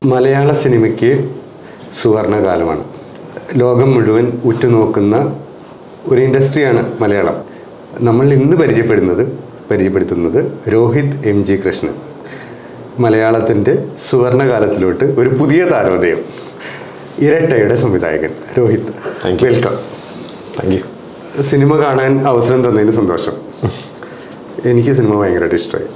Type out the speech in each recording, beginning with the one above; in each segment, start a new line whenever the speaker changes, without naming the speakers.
മലയാള സിനിമയ്ക്ക് സുവർണകാലമാണ് ലോകം മുഴുവൻ ഉറ്റുനോക്കുന്ന ഒരു ഇൻഡസ്ട്രിയാണ് മലയാളം നമ്മൾ ഇന്ന് പരിചയപ്പെടുന്നത് പരിചയപ്പെടുത്തുന്നത് രോഹിത് എം ജി കൃഷ്ണൻ മലയാളത്തിൻ്റെ സുവർണകാലത്തിലോട്ട് ഒരു പുതിയ താരോദയം ഇരട്ടയുടെ സംവിധായകൻ Rohit
Thank you.
Welcome
thank you
സിനിമ കാണാൻ അവസരം തന്നതിന് സന്തോഷം എനിക്ക് സിനിമ ഭയങ്കരമായിട്ട് ഇഷ്ടമായി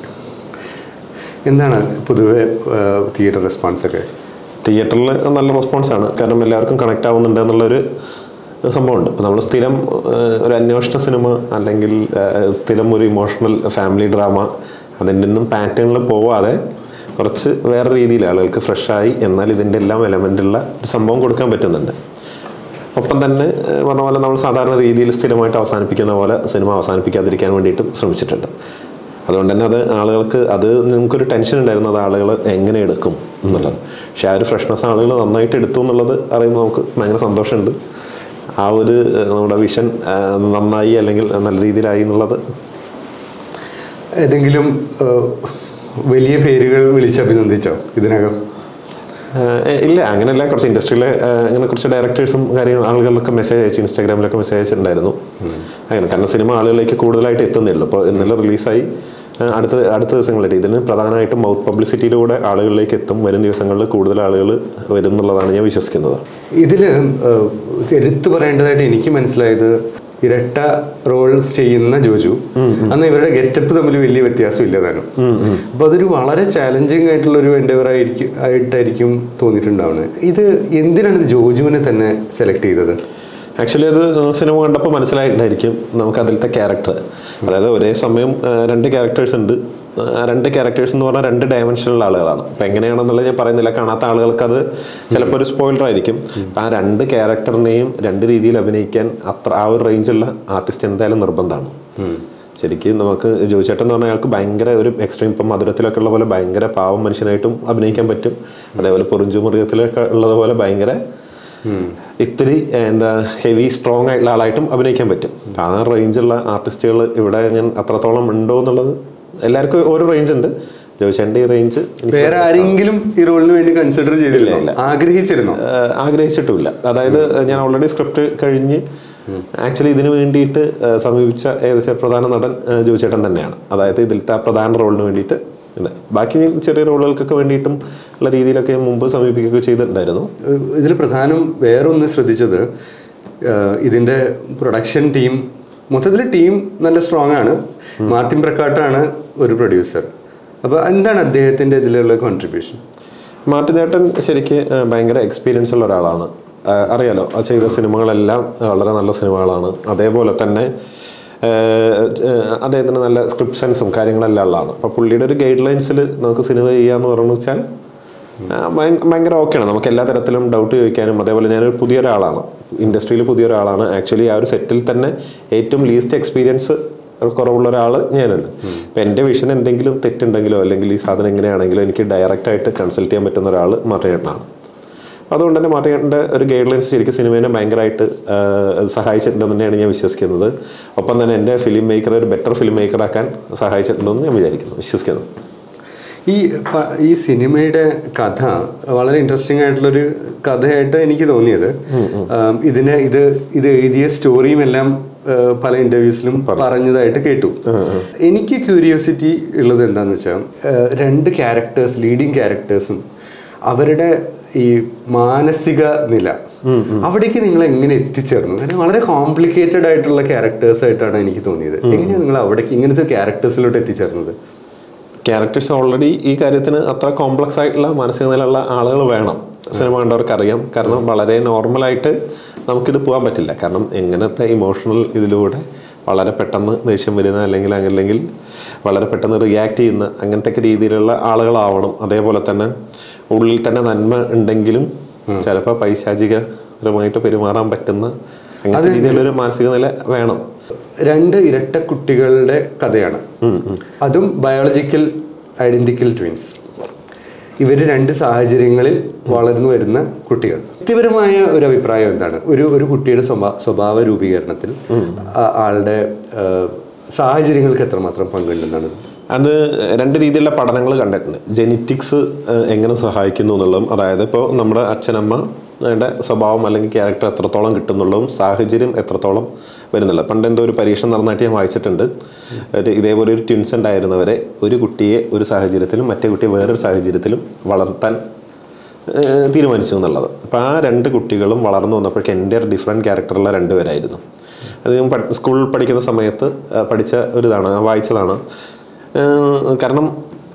എന്താണ് പൊതുവെ തിയേറ്റർ റെസ്പോൺസ് ഒക്കെ
തിയേറ്ററിൽ നല്ല റെസ്പോൺസാണ് കാരണം എല്ലാവർക്കും കണക്ട് ആവുന്നുണ്ട് എന്നുള്ളൊരു സംഭവമുണ്ട് ഇപ്പോൾ നമ്മൾ സ്ഥിരം ഏഹ്, ഒരു അന്വേഷണ സിനിമ അല്ലെങ്കിൽ ഏഹ്, സ്ഥിരം ഒരു ഇമോഷണൽ ഫാമിലി ഡ്രാമ അതിൻ്റെ ഒന്നും പാറ്റേണിൽ പോവാതെ കുറച്ച് വേറെ രീതിയിൽ ആളുകൾക്ക് ഫ്രഷായി എന്നാൽ ഇതിൻ്റെ എല്ലാം എലമെൻ്റുള്ള ഒരു സംഭവം കൊടുക്കാൻ പറ്റുന്നുണ്ട് ഒപ്പം തന്നെ ഏഹ്, പറഞ്ഞ പോലെ നമ്മൾ സാധാരണ രീതിയിൽ സ്ഥിരമായിട്ട് അവസാനിപ്പിക്കുന്ന പോലെ സിനിമ അവസാനിപ്പിക്കാതിരിക്കാൻ വേണ്ടിയിട്ടും ശ്രമിച്ചിട്ടുണ്ട് അതുകൊണ്ട് തന്നെ അത് ആളുകൾക്ക് അത് നമുക്കൊരു ടെൻഷൻ ഉണ്ടായിരുന്നു അത് ആളുകൾ എങ്ങനെ എടുക്കും എന്നുള്ളത് പക്ഷെ ആ ഒരു ഫ്രഷ്നെസ് ആളുകൾ നന്നായിട്ട് എടുത്തു എന്നുള്ളത് അറിയുമ്പോൾ നമുക്ക് ഭയങ്കര സന്തോഷമുണ്ട് ആ ഒരു ഏഹ്, നമ്മുടെ വിഷൻ നന്നായി അല്ലെങ്കിൽ നല്ല രീതിയിലായി എന്നുള്ളത്
ഏതെങ്കിലും ഏഹ്, വലിയ പേരുകൾ വിളിച്ച് അഭിനന്ദിച്ചോ ഇതിനകം
ഏഹ് ഇല്ല അങ്ങനെയല്ല കുറച്ച് ഇൻഡസ്ട്രിയിലെ ഏഹ് അങ്ങനെ കുറച്ച് ഡയറക്ടേഴ്സും കാര്യങ്ങൾ ആളുകൾക്കൊക്കെ മെസ്സേജ് അയച്ചു ഇൻസ്റ്റാഗ്രാമിലൊക്കെ മെസ്സേജ് അയച്ചിട്ടുണ്ടായിരുന്നു അങ്ങനെ കാരണം സിനിമ ആളുകളിലേക്ക് കൂടുതലായിട്ട് എത്തുന്നേ ഉള്ളൂ അപ്പോൾ ഇന്നലെ റിലീസായി ഏഹ് അടുത്ത അടുത്ത ദിവസങ്ങളായിട്ട് ഇതിന് പ്രധാനമായിട്ടും മൗത്ത് പബ്ലിസിറ്റിയിലൂടെ ആളുകളിലേക്ക് എത്തും വരും ദിവസങ്ങളിൽ കൂടുതൽ ആളുകൾ വരും എന്നുള്ളതാണ് ഞാൻ വിശ്വസിക്കുന്നത്
ഇതിൽ എടുത്തു പറയേണ്ടതായിട്ട് എനിക്ക് മനസ്സിലായത് ഇരട്ട റോൾസ് ചെയ്യുന്ന ജോജു അന്ന് ഇവരുടെ ഗെറ്റപ്പ് തമ്മിൽ വലിയ വ്യത്യാസം ഇല്ലതാനും അപ്പൊ അതൊരു വളരെ ചാലഞ്ചിങ് ആയിട്ടുള്ള ഒരു എൻഡവർ ആയിരിക്കും ആയിട്ടായിരിക്കും തോന്നിയിട്ടുണ്ടാവുന്നത് ഇത് എന്തിനാണ് ഇത് ജോജുവിനെ തന്നെ സെലക്ട് ചെയ്തത്
ആക്ച്വലി അത് സിനിമ കണ്ടപ്പോൾ മനസ്സിലായിട്ടുണ്ടായിരിക്കും നമുക്ക് അതിലത്തെ ക്യാരക്ടർ അതായത് ഒരേ സമയം ആ, രണ്ട് ക്യാരക്ടേഴ്സ് ഉണ്ട് ആ രണ്ട് ക്യാരക്ടേഴ്സ് എന്ന് പറഞ്ഞാൽ രണ്ട് ഡയമെൻഷനുള്ള ആളുകളാണ് അപ്പം എങ്ങനെയാണെന്നുള്ളത് ഞാൻ പറയുന്നില്ല കാണാത്ത ആളുകൾക്ക് അത് ചിലപ്പോൾ ഒരു സ്പോയിലർ ആയിരിക്കും ആ രണ്ട് ക്യാരക്ടറിനെയും രണ്ട് രീതിയിൽ അഭിനയിക്കാൻ അത്ര ആ ഒരു റേഞ്ചുള്ള ആർട്ടിസ്റ്റ് എന്തായാലും നിർബന്ധമാണ് ശരിക്കും നമുക്ക് ജോയിച്ചേട്ടൻ എന്ന് പറഞ്ഞാൽ അയാൾക്ക് ഭയങ്കര ഒരു എക്സ്ട്രീം ഇപ്പം മധുരത്തിലൊക്കെ ഉള്ള പോലെ ഭയങ്കര പാവം മനുഷ്യനായിട്ടും അഭിനയിക്കാൻ പറ്റും അതേപോലെ പൊറിഞ്ചു മൃഗത്തിലൊക്കെ ഉള്ളതുപോലെ ഭയങ്കര ഇത്തിരി ഏഹ്, എന്താ ഹെവി സ്ട്രോങ് ആയിട്ടുള്ള ആളായിട്ടും അഭിനയിക്കാൻ പറ്റും ആ റേഞ്ചുള്ള ആർട്ടിസ്റ്റുകൾ ഇവിടെ ഞാൻ അത്രത്തോളം ഉണ്ടോ എന്നുള്ളത് എല്ലാവർക്കും ഓരോ റേഞ്ച് ഉണ്ട് ജോയിച്ചേട്ടൻ്റെ ഈ റേഞ്ച്
വേറെ ആരെങ്കിലും ഈ റോളിന് വേണ്ടി കൺസിഡർ ചെയ്തിരുന്നില്ല ആഗ്രഹിച്ചിരുന്നോ
ഏഹ് ആഗ്രഹിച്ചിട്ടുമില്ല അതായത് ഞാൻ ഓൾറെഡി സ്ക്രിപ്റ്റ് കഴിഞ്ഞ് ആക്ച്വലി ഇതിന് വേണ്ടിയിട്ട് ഏഹ് സമീപിച്ച ഏകദേശം പ്രധാന നടൻ ഏഹ് ജോയിച്ചേട്ടൻ തന്നെയാണ് അതായത് ഇതിലത്തെ ആ പ്രധാന റോളിന് വേണ്ടിയിട്ട് ഇത് ബാക്കി ഞാൻ ചെറിയ റോളുകൾക്കൊക്കെ വേണ്ടിയിട്ടും ഉള്ള രീതിയിലൊക്കെ ഞാൻ മുമ്പ് സമീപിക്കുകയൊക്കെ ചെയ്തിട്ടുണ്ടായിരുന്നു
ഇതിൽ പ്രധാനം വേറൊന്ന് ശ്രദ്ധിച്ചത് ഏഹ് ഇതിന്റെ പ്രൊഡക്ഷൻ ടീം മൊത്തത്തിൽ ടീം നല്ല സ്ട്രോങ് ആണ് മാർട്ടിൻ പ്രക്കാട്ടാണ് ഒരു പ്രൊഡ്യൂസർ അപ്പോൾ എന്താണ് അദ്ദേഹത്തിന്റെ ഇതിലുള്ള കോൺട്രിബ്യൂഷൻ
മാർട്ടിൻ ചേട്ടൻ ശരിക്ക് ഏഹ്, ഭയങ്കര എക്സ്പീരിയൻസ് ഉള്ള ഒരാളാണ് ഏഹ്, അറിയാലോ ആ ചെയ്ത സിനിമകളെല്ലാം വളരെ നല്ല സിനിമകളാണ് അതേപോലെ തന്നെ ഏഹ്, ഏഹ്, അദ്ദേഹത്തിന് നല്ല സ്ക്രിപ്റ്റ് സെൻസും കാര്യങ്ങളെല്ലാം ഉള്ളതാണ് അപ്പോൾ പുള്ളിയുടെ ഒരു ഗൈഡ് ലൈൻസിൽ നമുക്ക് സിനിമ ചെയ്യാന്ന് പറഞ്ഞു വെച്ചാൽ ആ, ഭയ- ഭയങ്കര ഓക്കെയാണ് നമുക്ക് എല്ലാ തരത്തിലും ഡൗട്ട് ചോദിക്കാനും അതേപോലെ ഞാനൊരു പുതിയൊരാളാണ് ഇൻഡസ്ട്രിയിൽ പുതിയൊരാളാണ് ആക്ച്വലി ആ ഒരു സെറ്റിൽ തന്നെ ഏറ്റവും ലീസ്റ്റ് എക്സ്പീരിയൻസ് കുറവുള്ള ഒരാൾ ഞാനാണ് അപ്പം എൻ്റെ വിഷൻ എന്തെങ്കിലും തെറ്റുണ്ടെങ്കിലോ അല്ലെങ്കിൽ ഈ സാധനം എങ്ങനെയാണെങ്കിലോ എനിക്ക് ഡയറക്റ്റ് ആയിട്ട് കൺസൾട്ട് ചെയ്യാൻ പറ്റുന്ന ഒരാൾ മാറിയേട്ടനാണ് അതുകൊണ്ട് തന്നെ മാറിയേട്ടൻ്റെ ഒരു ഗൈഡ് ലൈൻസ് ശരിക്കും സിനിമേനെ ഭയങ്കരമായിട്ട് ആ, സഹായിച്ചിട്ടുണ്ടെന്ന് തന്നെയാണ് ഞാൻ വിശ്വസിക്കുന്നത് ഒപ്പം തന്നെ എൻ്റെ ഫിലിം മേക്കർ ഒരു ബെറ്റർ ഫിലിം മേക്കർ ആക്കാൻ സഹായിച്ചിട്ടുണ്ടെന്ന് ഞാൻ വിചാരിക്കുന്നു വിശ്വസിക്കുന്നു
ഈ പ- ഈ സിനിമയുടെ കഥ വളരെ ഇൻട്രസ്റ്റിംഗ് ആയിട്ടുള്ളൊരു കഥയായിട്ട് എനിക്ക് തോന്നിയത് ആം, ഇതിനെ ഇത് ഇത് എഴുതിയ സ്റ്റോറിയും എല്ലാം ആ, പല ഇന്റർവ്യൂസിലും പറഞ്ഞതായിട്ട് കേട്ടു എനിക്ക് ക്യൂരിയോസിറ്റി ഉള്ളത് എന്താന്ന് വെച്ചാൽ ആ, രണ്ട് ക്യാരക്ടേഴ്സ് ലീഡിങ് ക്യാരക്ടേഴ്സും അവരുടെ ഈ മാനസിക നില അവിടേക്ക് നിങ്ങൾ എങ്ങനെ എത്തിച്ചേർന്നു കാരണം വളരെ കോംപ്ലിക്കേറ്റഡ് ആയിട്ടുള്ള ക്യാരക്ടേഴ്സ് ആയിട്ടാണ് എനിക്ക് തോന്നിയത് എങ്ങനെയാണ് നിങ്ങൾ അവിടേക്ക് ഇങ്ങനത്തെ ക്യാരക്ടേഴ്സിലോട്ട് എത്തിച്ചേർന്നത്
ക്യാരക്ടേഴ്സ് ഓൾറെഡി ഈ കാര്യത്തിന് അത്ര കോംപ്ലക്സ് ആയിട്ടുള്ള മാനസിക നിലയുള്ള ആളുകൾ വേണം സിനിമ കണ്ടവർക്ക് അറിയാം കാരണം വളരെ നോർമലായിട്ട് നമുക്കിത് പോകാൻ പറ്റില്ല കാരണം എങ്ങനത്തെ ഇമോഷണൽ ഇതിലൂടെ വളരെ പെട്ടെന്ന് ദേഷ്യം വരുന്ന അല്ലെങ്കിൽ അല്ലെങ്കിൽ വളരെ പെട്ടെന്ന് റിയാക്ട് ചെയ്യുന്ന അങ്ങനത്തെ ഒക്കെ രീതിയിലുള്ള ആളുകളാവണം അതേപോലെ തന്നെ ഉള്ളിൽ തന്നെ നന്മ ഉണ്ടെങ്കിലും ചിലപ്പോൾ പൈശാചികപരമായിട്ട് പെരുമാറാൻ പറ്റുന്ന അങ്ങനത്തെ രീതിയിലുള്ളൊരു മാനസിക നില വേണം
രണ്ട് ഇരട്ട കുട്ടികളുടെ കഥയാണ് അതും ബയോളജിക്കൽ ഐഡന്റിക്കൽ ട്വിൻസ് ഇവർ രണ്ട് സാഹചര്യങ്ങളിൽ വളർന്നു വരുന്ന കുട്ടികൾ വ്യക്തിപരമായ ഒരു അഭിപ്രായം എന്താണ് ഒരു ഒരു കുട്ടിയുടെ സ്വഭാ സ്വഭാവ രൂപീകരണത്തിൽ ആ- ആളുടെ ആ, സാഹചര്യങ്ങൾക്ക് എത്രമാത്രം പങ്കുണ്ടെന്നാണ്
അത് രണ്ട് രീതിയിലുള്ള പഠനങ്ങൾ കണ്ടിട്ടുണ്ട് ജെനറ്റിക്സ് എങ്ങനെ സഹായിക്കുന്നു എന്നുള്ളതും അതായത് ഇപ്പോൾ നമ്മുടെ അച്ഛനമ്മ യുടെ സ്വഭാവം അല്ലെങ്കിൽ ക്യാരക്ടർ എത്രത്തോളം കിട്ടുന്നുള്ളതും സാഹചര്യം എത്രത്തോളം വരുന്നില്ല പണ്ട് എന്തോ ഒരു പരീക്ഷ നടന്നായിട്ട് ഞാൻ വായിച്ചിട്ടുണ്ട് ഒരു ഇതേപോലെ ഒരു ട്വിൻസ് ഉണ്ടായിരുന്നവരെ ഒരു കുട്ടിയെ ഒരു സാഹചര്യത്തിലും മറ്റേ കുട്ടിയെ വേറൊരു സാഹചര്യത്തിലും വളർത്താൻ ഏഹ് തീരുമാനിച്ചു എന്നുള്ളത് അപ്പോൾ ആ രണ്ട് കുട്ടികളും വളർന്നു വന്നപ്പോഴേക്കും എൻ്റെ ഡിഫറെൻറ്റ് ക്യാരക്ടറുള്ള രണ്ടുപേരായിരുന്നു അത് ഞാൻ പഠി- സ്കൂളിൽ പഠിക്കുന്ന സമയത്ത് ആ, പഠിച്ച ഒരു ഇതാണ് ഞാൻ വായിച്ചതാണ് ഏഹ് കാരണം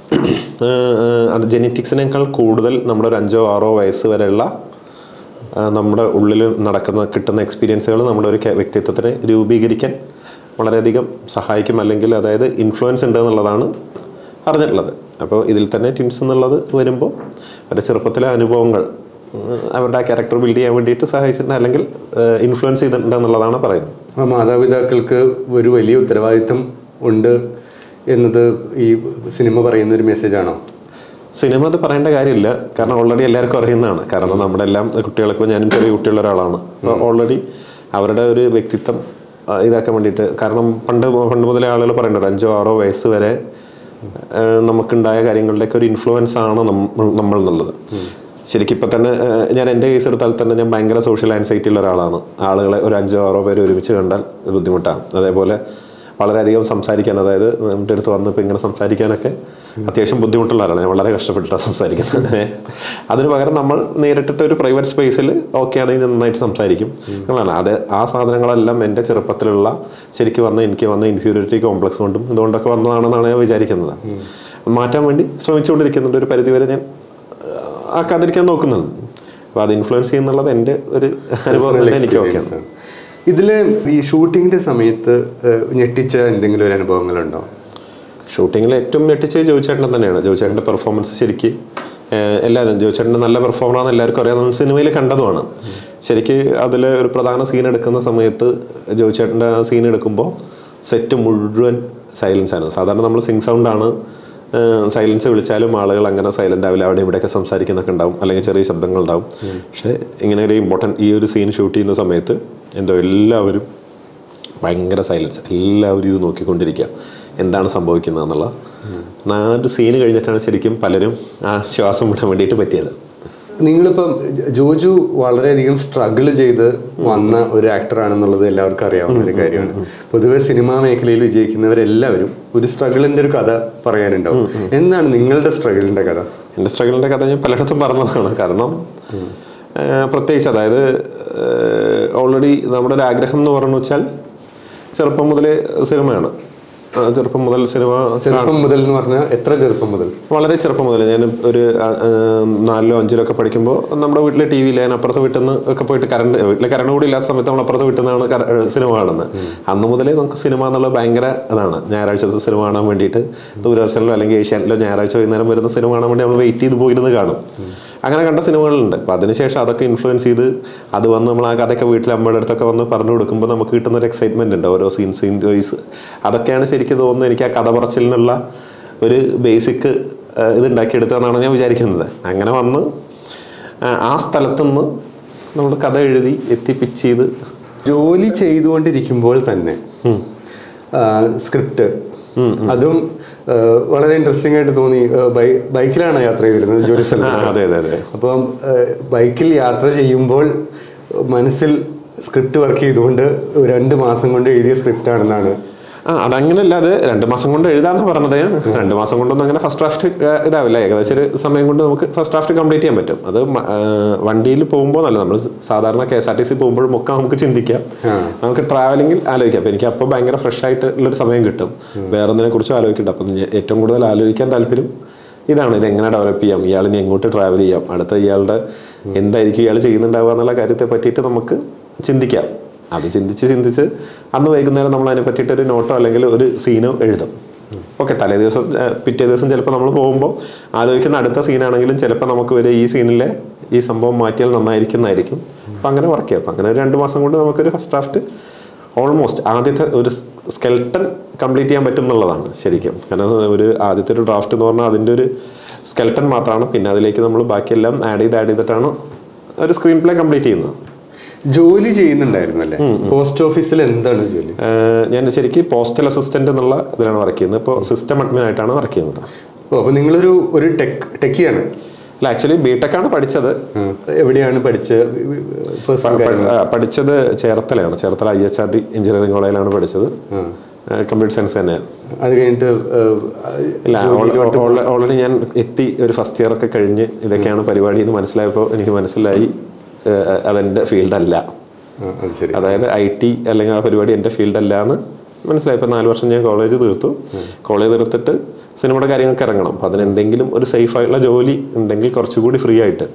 ഏഹ് അത് ജെനറ്റിക്സിനേക്കാൾ കൂടുതൽ നമ്മുടെ ഒരു അഞ്ചോ ആറോ വയസ്സ് വരെയുള്ള ആ, നമ്മുടെ ഉള്ളിൽ നടക്കുന്ന കിട്ടുന്ന എക്സ്പീരിയൻസുകൾ നമ്മുടെ ഒരു ക്യാ- വ്യക്തിത്വത്തിനെ രൂപീകരിക്കാൻ വളരെയധികം സഹായിക്കും അല്ലെങ്കിൽ അതായത് ഇൻഫ്ലുവൻസ് ഉണ്ട് എന്നുള്ളതാണ് അറിഞ്ഞിട്ടുള്ളത് അപ്പോൾ ഇതിൽ തന്നെ ട്വിൻസ് എന്നുള്ളത് വരുമ്പോൾ അവരുടെ ചെറുപ്പത്തിലെ അനുഭവങ്ങൾ ഉം, അവരുടെ ആ ക്യാരക്ടർ ബിൽഡ് ചെയ്യാൻ വേണ്ടിയിട്ട് സഹായിച്ചിട്ടുണ്ട് അല്ലെങ്കിൽ ഇൻഫ്ലുവൻസ് ചെയ്തിട്ടുണ്ട് എന്നുള്ളതാണ് പറയുന്നത്
ആ മാതാപിതാക്കൾക്ക് ഒരു വലിയ ഉത്തരവാദിത്തം ഉണ്ട് എന്നത് ഈ സിനിമ പറയുന്ന ഒരു മെസ്സേജാണോ
സിനിമ അത് പറയേണ്ട കാര്യമില്ല കാരണം ഓൾറെഡി എല്ലാവർക്കും അറിയുന്നതാണ് കാരണം നമ്മുടെ എല്ലാം കുട്ടികൾക്ക് ഞാനും ചെറിയ കുട്ടിയുള്ള ഒരാളാണ് അപ്പോൾ ഓൾറെഡി അവരുടെ ഒരു വ്യക്തിത്വം ആ, ഇതാക്കാൻ വേണ്ടിയിട്ട് കാരണം പണ്ട് മു- പണ്ട് മുതലേ ആളുകൾ പറയുന്നുണ്ട് അഞ്ചോ ആറോ വയസ്സ് വരെ ആ, നമുക്കുണ്ടായ കാര്യങ്ങളുടെയൊക്കെ ഒരു ഇൻഫ്ലുവൻസ് ആണ് നമ്മൾ നമ്മൾ എന്നുള്ളത് ശരിക്കും ഇപ്പം തന്നെ ആ, ഞാൻ എൻ്റെ കേസ് എടുത്താൽ തന്നെ ഞാൻ ഭയങ്കര സോഷ്യൽ ആൻസൈറ്റി ഉള്ള ഒരാളാണ് ആളുകളെ ഒരു അഞ്ചോ ആറോ പേര് ഒരുമിച്ച് കണ്ടാൽ ബുദ്ധിമുട്ടാണ് അതേപോലെ വളരെയധികം സംസാരിക്കാൻ അതായത് നമ്മുടെ അടുത്ത് വന്ന് ഇപ്പം ഇങ്ങനെ സംസാരിക്കാനൊക്കെ അത്യാവശ്യം ബുദ്ധിമുട്ടുള്ള ആളാണ് ഞാൻ വളരെ കഷ്ടപ്പെട്ടിട്ടാണ് സംസാരിക്കുന്നത് അതിന് പകരം നമ്മൾ നേരിട്ടിട്ട് ഒരു പ്രൈവറ്റ് സ്പേസിൽ ഓക്കെ ആണെങ്കിൽ നന്നായിട്ട് സംസാരിക്കും എന്നുള്ളതാണ് അത് ആ സാധനങ്ങളെല്ലാം എൻ്റെ ചെറുപ്പത്തിലുള്ള ശരിക്കും വന്ന എനിക്ക് വന്ന ഇൻഫീരിയോറിറ്റി കോംപ്ലക്സ് കൊണ്ടും ഇതുകൊണ്ടൊക്കെ വന്നതാണെന്നാണ് ഞാൻ വിചാരിക്കുന്നത് മാറ്റാൻ വേണ്ടി ശ്രമിച്ചുകൊണ്ടിരിക്കുന്നുണ്ട് ഒരു പരിധിവരെ ഞാൻ ആ, ആക്കാതിരിക്കാൻ നോക്കുന്നുണ്ട് അപ്പോൾ അത് ഇൻഫ്ലുവൻസ് ചെയ്യുന്നുള്ളത് എൻ്റെ ഒരു അനുഭവം തന്നെ എനിക്ക് ഓക്കെയാണ്
ഇതില് ഈ ഷൂട്ടിങ്ങിന്റെ സമയത്ത് ഏഹ്, ഞെട്ടിച്ച എന്തെങ്കിലും ഒരു അനുഭവങ്ങളുണ്ടോ
ഷൂട്ടിങ്ങിൽ ഏറ്റവും ഞെട്ടിച്ച് ജോയിച്ചേട്ടനെ തന്നെയാണ് ജോയിച്ചേട്ടൻ്റെ പെർഫോമൻസ് ശരിക്ക് ഏഹ്, എല്ലാവരും ജോയിച്ചേട്ടൻ്റെ നല്ല പെർഫോമറാണെന്ന് എല്ലാവർക്കും അറിയാം നമ്മൾ സിനിമയിൽ കണ്ടതുമാണ് ശരിക്ക് അതിൽ ഒരു പ്രധാന സീൻ എടുക്കുന്ന സമയത്ത് ജോയിച്ചേട്ടൻ്റെ സീൻ എടുക്കുമ്പോൾ സെറ്റ് മുഴുവൻ സൈലൻസ് ആണ് സാധാരണ നമ്മൾ സിങ് സൗണ്ടാണ് സൈലൻസ് വിളിച്ചാലും ആളുകൾ അങ്ങനെ സൈലൻ്റ് ആവില്ല അവിടെ ഇവിടെയൊക്കെ സംസാരിക്കുന്നൊക്കെ ഉണ്ടാവും അല്ലെങ്കിൽ ചെറിയ ശബ്ദങ്ങൾ ഉണ്ടാവും പക്ഷേ ഇങ്ങനെ ഒരു ഇമ്പോർട്ടൻറ്റ് ഈ ഒരു സീൻ ഷൂട്ട് ചെയ്യുന്ന സമയത്ത് എന്തോ എല്ലാവരും ഭയങ്കര സൈലൻസ് എല്ലാവരും ഇത് നോക്കിക്കൊണ്ടിരിക്കുക എന്താണ് സംഭവിക്കുന്നത് എന്നുള്ള ആ ഒരു സീന് കഴിഞ്ഞിട്ടാണ് ശരിക്കും പലരും ആ ശ്വാസം വിടാൻ വേണ്ടിയിട്ട് പറ്റിയത്
നിങ്ങളിപ്പം ജോജു വളരെയധികം സ്ട്രഗിൾ ചെയ്ത് വന്ന ഒരു ആക്ടറാണെന്നുള്ളത് എല്ലാവർക്കും അറിയാവുന്ന ഒരു കാര്യമാണ് പൊതുവെ സിനിമാ മേഖലയിൽ വിജയിക്കുന്നവരെല്ലാവരും ഒരു സ്ട്രഗിളിന്റെ ഒരു കഥ പറയാനുണ്ടാവും എന്താണ് നിങ്ങളുടെ സ്ട്രഗിളിന്റെ കഥ
എൻ്റെ സ്ട്രഗിളിൻ്റെ കഥ ഞാൻ പലയിടത്തും പറഞ്ഞതാണ് കാരണം ആ, പ്രത്യേകിച്ച് അതായത് ഓൾറെഡി നമ്മുടെ ഒരു ആഗ്രഹം എന്ന് പറഞ്ഞു വെച്ചാൽ ചെറുപ്പം മുതലേ സിനിമയാണ് ആ, ചെറുപ്പം മുതൽ സിനിമ
ചെറുപ്പം മുതൽ എന്ന് പറഞ്ഞാൽ എത്ര ചെറുപ്പം മുതൽ
വളരെ ചെറുപ്പം മുതൽ ഞാൻ ഒരു ആ, ആ, നാലിലോ അഞ്ചിലോ ഒക്കെ പഠിക്കുമ്പോൾ നമ്മുടെ വീട്ടിലെ ടി വിയിൽ ഞാൻ അപ്പുറത്തെ വീട്ടിൽ നിന്ന് ഒക്കെ പോയിട്ട് കറണ്ട് വീട്ടിലെ കറണ്ട് കൂടി ഇല്ലാത്ത സമയത്ത് നമ്മൾ അപ്പുറത്തെ വീട്ടിൽ നിന്നാണ് കര- ഏ, സിനിമ കാണുന്നത് അന്ന് മുതലേ നമുക്ക് സിനിമ എന്നുള്ളത് ഭയങ്കര അതാണ് ഞായറാഴ്ച സിനിമ കാണാൻ വേണ്ടിയിട്ട് ദൂരദർശനിലോ അല്ലെങ്കിൽ ഏഷ്യാനിലോ ഞായറാഴ്ച വൈകുന്നേരം വരുന്ന സിനിമ കാണാൻ വേണ്ടി നമ്മൾ വെയിറ്റ് ചെയ്ത് പോയിരുന്ന് കാണും അങ്ങനെ കണ്ട സിനിമകളുണ്ട് അപ്പം അതിനുശേഷം അതൊക്കെ ഇൻഫ്ലുവൻസ് ചെയ്ത് അത് വന്ന് നമ്മൾ ആ കഥയൊക്കെ വീട്ടിൽ അമ്മയുടെ അടുത്തൊക്കെ വന്ന് പറഞ്ഞു കൊടുക്കുമ്പോൾ നമുക്ക് കിട്ടുന്ന ഒരു എക്സൈറ്റ്മെന്റ് ഉണ്ട് ഓരോ സീൻ സീൻ വൈസ് അതൊക്കെയാണ് ശരിക്കും തോന്നുന്നത് എനിക്ക് ആ കഥ പറച്ചിലിനുള്ള ഒരു ബേസിക് ഇത് ഉണ്ടാക്കിയെടുത്തതെന്നാണ് ഞാൻ വിചാരിക്കുന്നത് അങ്ങനെ വന്ന് ആ, ആ സ്ഥലത്തുനിന്ന് നമ്മൾ കഥ എഴുതി എത്തി പിച്ച് ചെയ്ത്
ജോലി ചെയ്തുകൊണ്ടിരിക്കുമ്പോൾ തന്നെ സ്ക്രിപ്റ്റ് അതും ആ, വളരെ ഇൻട്രസ്റ്റിംഗ് ആയിട്ട് തോന്നി ആ, ബൈ- ബൈക്കിലാണ് യാത്ര ചെയ്തിരുന്നത് ജോലി
ആ,
സ്ഥലത്ത്
അതെ അതെ അതെ
അപ്പം ആ, ബൈക്കിൽ യാത്ര ചെയ്യുമ്പോൾ മനസ്സിൽ സ്ക്രിപ്റ്റ് വർക്ക് ചെയ്തുകൊണ്ട് രണ്ട് മാസം കൊണ്ട് എഴുതിയ സ്ക്രിപ്റ്റ് ആണെന്നാണ്
ആ അതങ്ങനെയല്ല അത് രണ്ട് മാസം കൊണ്ട് എഴുതാന്ന് പറഞ്ഞത് രണ്ട് മാസം കൊണ്ടൊന്നും അങ്ങനെ ഫസ്റ്റ് ഡ്രാഫ്റ്റ് ഇതാവില്ല ഏകദേശം ഒരു സമയം കൊണ്ട് നമുക്ക് ഫസ്റ്റ് ഡ്രാഫ്റ്റ് കംപ്ലീറ്റ് ചെയ്യാൻ പറ്റും അത് മ- ആ, വണ്ടിയിൽ പോകുമ്പോൾ നല്ല നമ്മൾ സാധാരണ K S R T C പോകുമ്പോഴും ഒക്കെ നമുക്ക് ചിന്തിക്കാം
ആ.
നമുക്ക് ട്രാവലിംഗിൽ ആലോചിക്കാം അപ്പം എനിക്ക് അപ്പോൾ ഭയങ്കര ഫ്രഷ് ആയിട്ടുള്ളൊരു സമയം കിട്ടും വേറെ ഒന്നിനെ കുറിച്ച് ആലോചിക്കണ്ട അപ്പം ഞാൻ ഏറ്റവും കൂടുതൽ ആലോചിക്കാൻ താല്പര്യം ഇതാണ് ഇത് എങ്ങനെ ഡെവലപ്പ് ചെയ്യാം ഇയാൾ ഇനി എങ്ങോട്ട് ട്രാവൽ ചെയ്യാം അടുത്ത ഇയാളുടെ എന്തായിരിക്കും ഇയാൾ ചെയ്യുന്നുണ്ടാവുക എന്നുള്ള കാര്യത്തെ പറ്റിയിട്ട് നമുക്ക് ചിന്തിക്കാം അത് ചിന്തിച്ച് ചിന്തിച്ച് അന്ന് വൈകുന്നേരം നമ്മൾ അതിനെ പറ്റിയിട്ട് ഒരു നോട്ടോ അല്ലെങ്കിൽ ഒരു സീനോ എഴുതും ഓക്കെ തലേ ദിവസം ആ, പിറ്റേ ദിവസം ചിലപ്പോൾ നമ്മൾ പോകുമ്പോൾ ആലോചിക്കുന്ന അടുത്ത സീനാണെങ്കിലും ചിലപ്പോൾ നമുക്ക് വരെ ഈ സീനിലെ ഈ സംഭവം മാറ്റിയാൽ നന്നായിരിക്കുന്നതായിരിക്കും അപ്പം അങ്ങനെ വർക്ക് ചെയ്യാം അപ്പം അങ്ങനെ ഒരു രണ്ട് മാസം കൊണ്ട് നമുക്കൊരു ഫസ്റ്റ് ഡ്രാഫ്റ്റ് ഓൾമോസ്റ്റ് ആദ്യത്തെ ഒരു സ്കെൽട്ടൺ കംപ്ലീറ്റ് ചെയ്യാൻ പറ്റും എന്നുള്ളതാണ് ശരിക്കും കാരണം ഒരു ആദ്യത്തെ ഒരു ഡ്രാഫ്റ്റ് എന്ന് പറഞ്ഞാൽ അതിൻ്റെ ഒരു സ്കെൽട്ടൺ മാത്രമാണ് പിന്നെ അതിലേക്ക് നമ്മൾ ബാക്കിയെല്ലാം ആഡ് ചെയ്ത് ആഡ് ചെയ്തിട്ടാണ് ഒരു സ്ക്രീൻ പ്ലേ കംപ്ലീറ്റ് ചെയ്യുന്നത്
ജോലി ചെയ്യുന്നുണ്ടായിരുന്നു അല്ലേ പോസ്റ്റ് ഓഫീസിൽ എന്താണ് ജോലി
ഏഹ് ഞാൻ ശരിക്കും പോസ്റ്റൽ അസിസ്റ്റന്റ് എന്നുള്ള ഇതിലാണ് വർക്ക് ചെയ്യുന്നത് ഇപ്പോൾ സിസ്റ്റം അഡ്മിൻ ആയിട്ടാണ് വർക്ക് ചെയ്യുന്നത്
ഓ അപ്പൊ നിങ്ങളൊരു ഒരു ടെക് ടെക്കിയാണ്
അല്ല ആക്ച്വലി ബിടെക് ആണ് പഠിച്ചത്
എവിടെയാണ് പഠിച്ച പേഴ്സണൽ കാര്യങ്ങൾ
ആ, പഠിച്ചത് ചേർത്തലയാണ് Cherthala I H R D engineering കോളേജിലാണ് പഠിച്ചത് കമ്പ്യൂട്ടർ സയൻസ് തന്നെയാണ്
അത് കഴിഞ്ഞിട്ട്
ഇല്ല ഓൾറെഡി ഞാൻ എത്തി ഒരു ഫസ്റ്റ് ഇയർ ഒക്കെ കഴിഞ്ഞ് ഇതൊക്കെയാണ് പരിപാടി എന്ന് മനസ്സിലായപ്പോൾ എനിക്ക് മനസ്സിലായി ഏഹ്, അതെൻ്റെ ഫീൽഡല്ല
അത് ശരി
അതായത് ഐ ടി അല്ലെങ്കിൽ ആ പരിപാടി എൻ്റെ ഫീൽഡല്ല എന്ന് മനസ്സിലായി ഇപ്പോൾ നാല് വർഷം ഞാൻ കോളേജ് തീർത്തു കോളേജ് തീർത്തിട്ട് സിനിമയുടെ കാര്യങ്ങൾക്ക് ഇറങ്ങണം അപ്പോൾ അതിനെന്തെങ്കിലും ഒരു സേഫ് ആയിട്ടുള്ള ജോലി ഉണ്ടെങ്കിൽ കുറച്ചുകൂടി ഫ്രീ ആയിട്ട്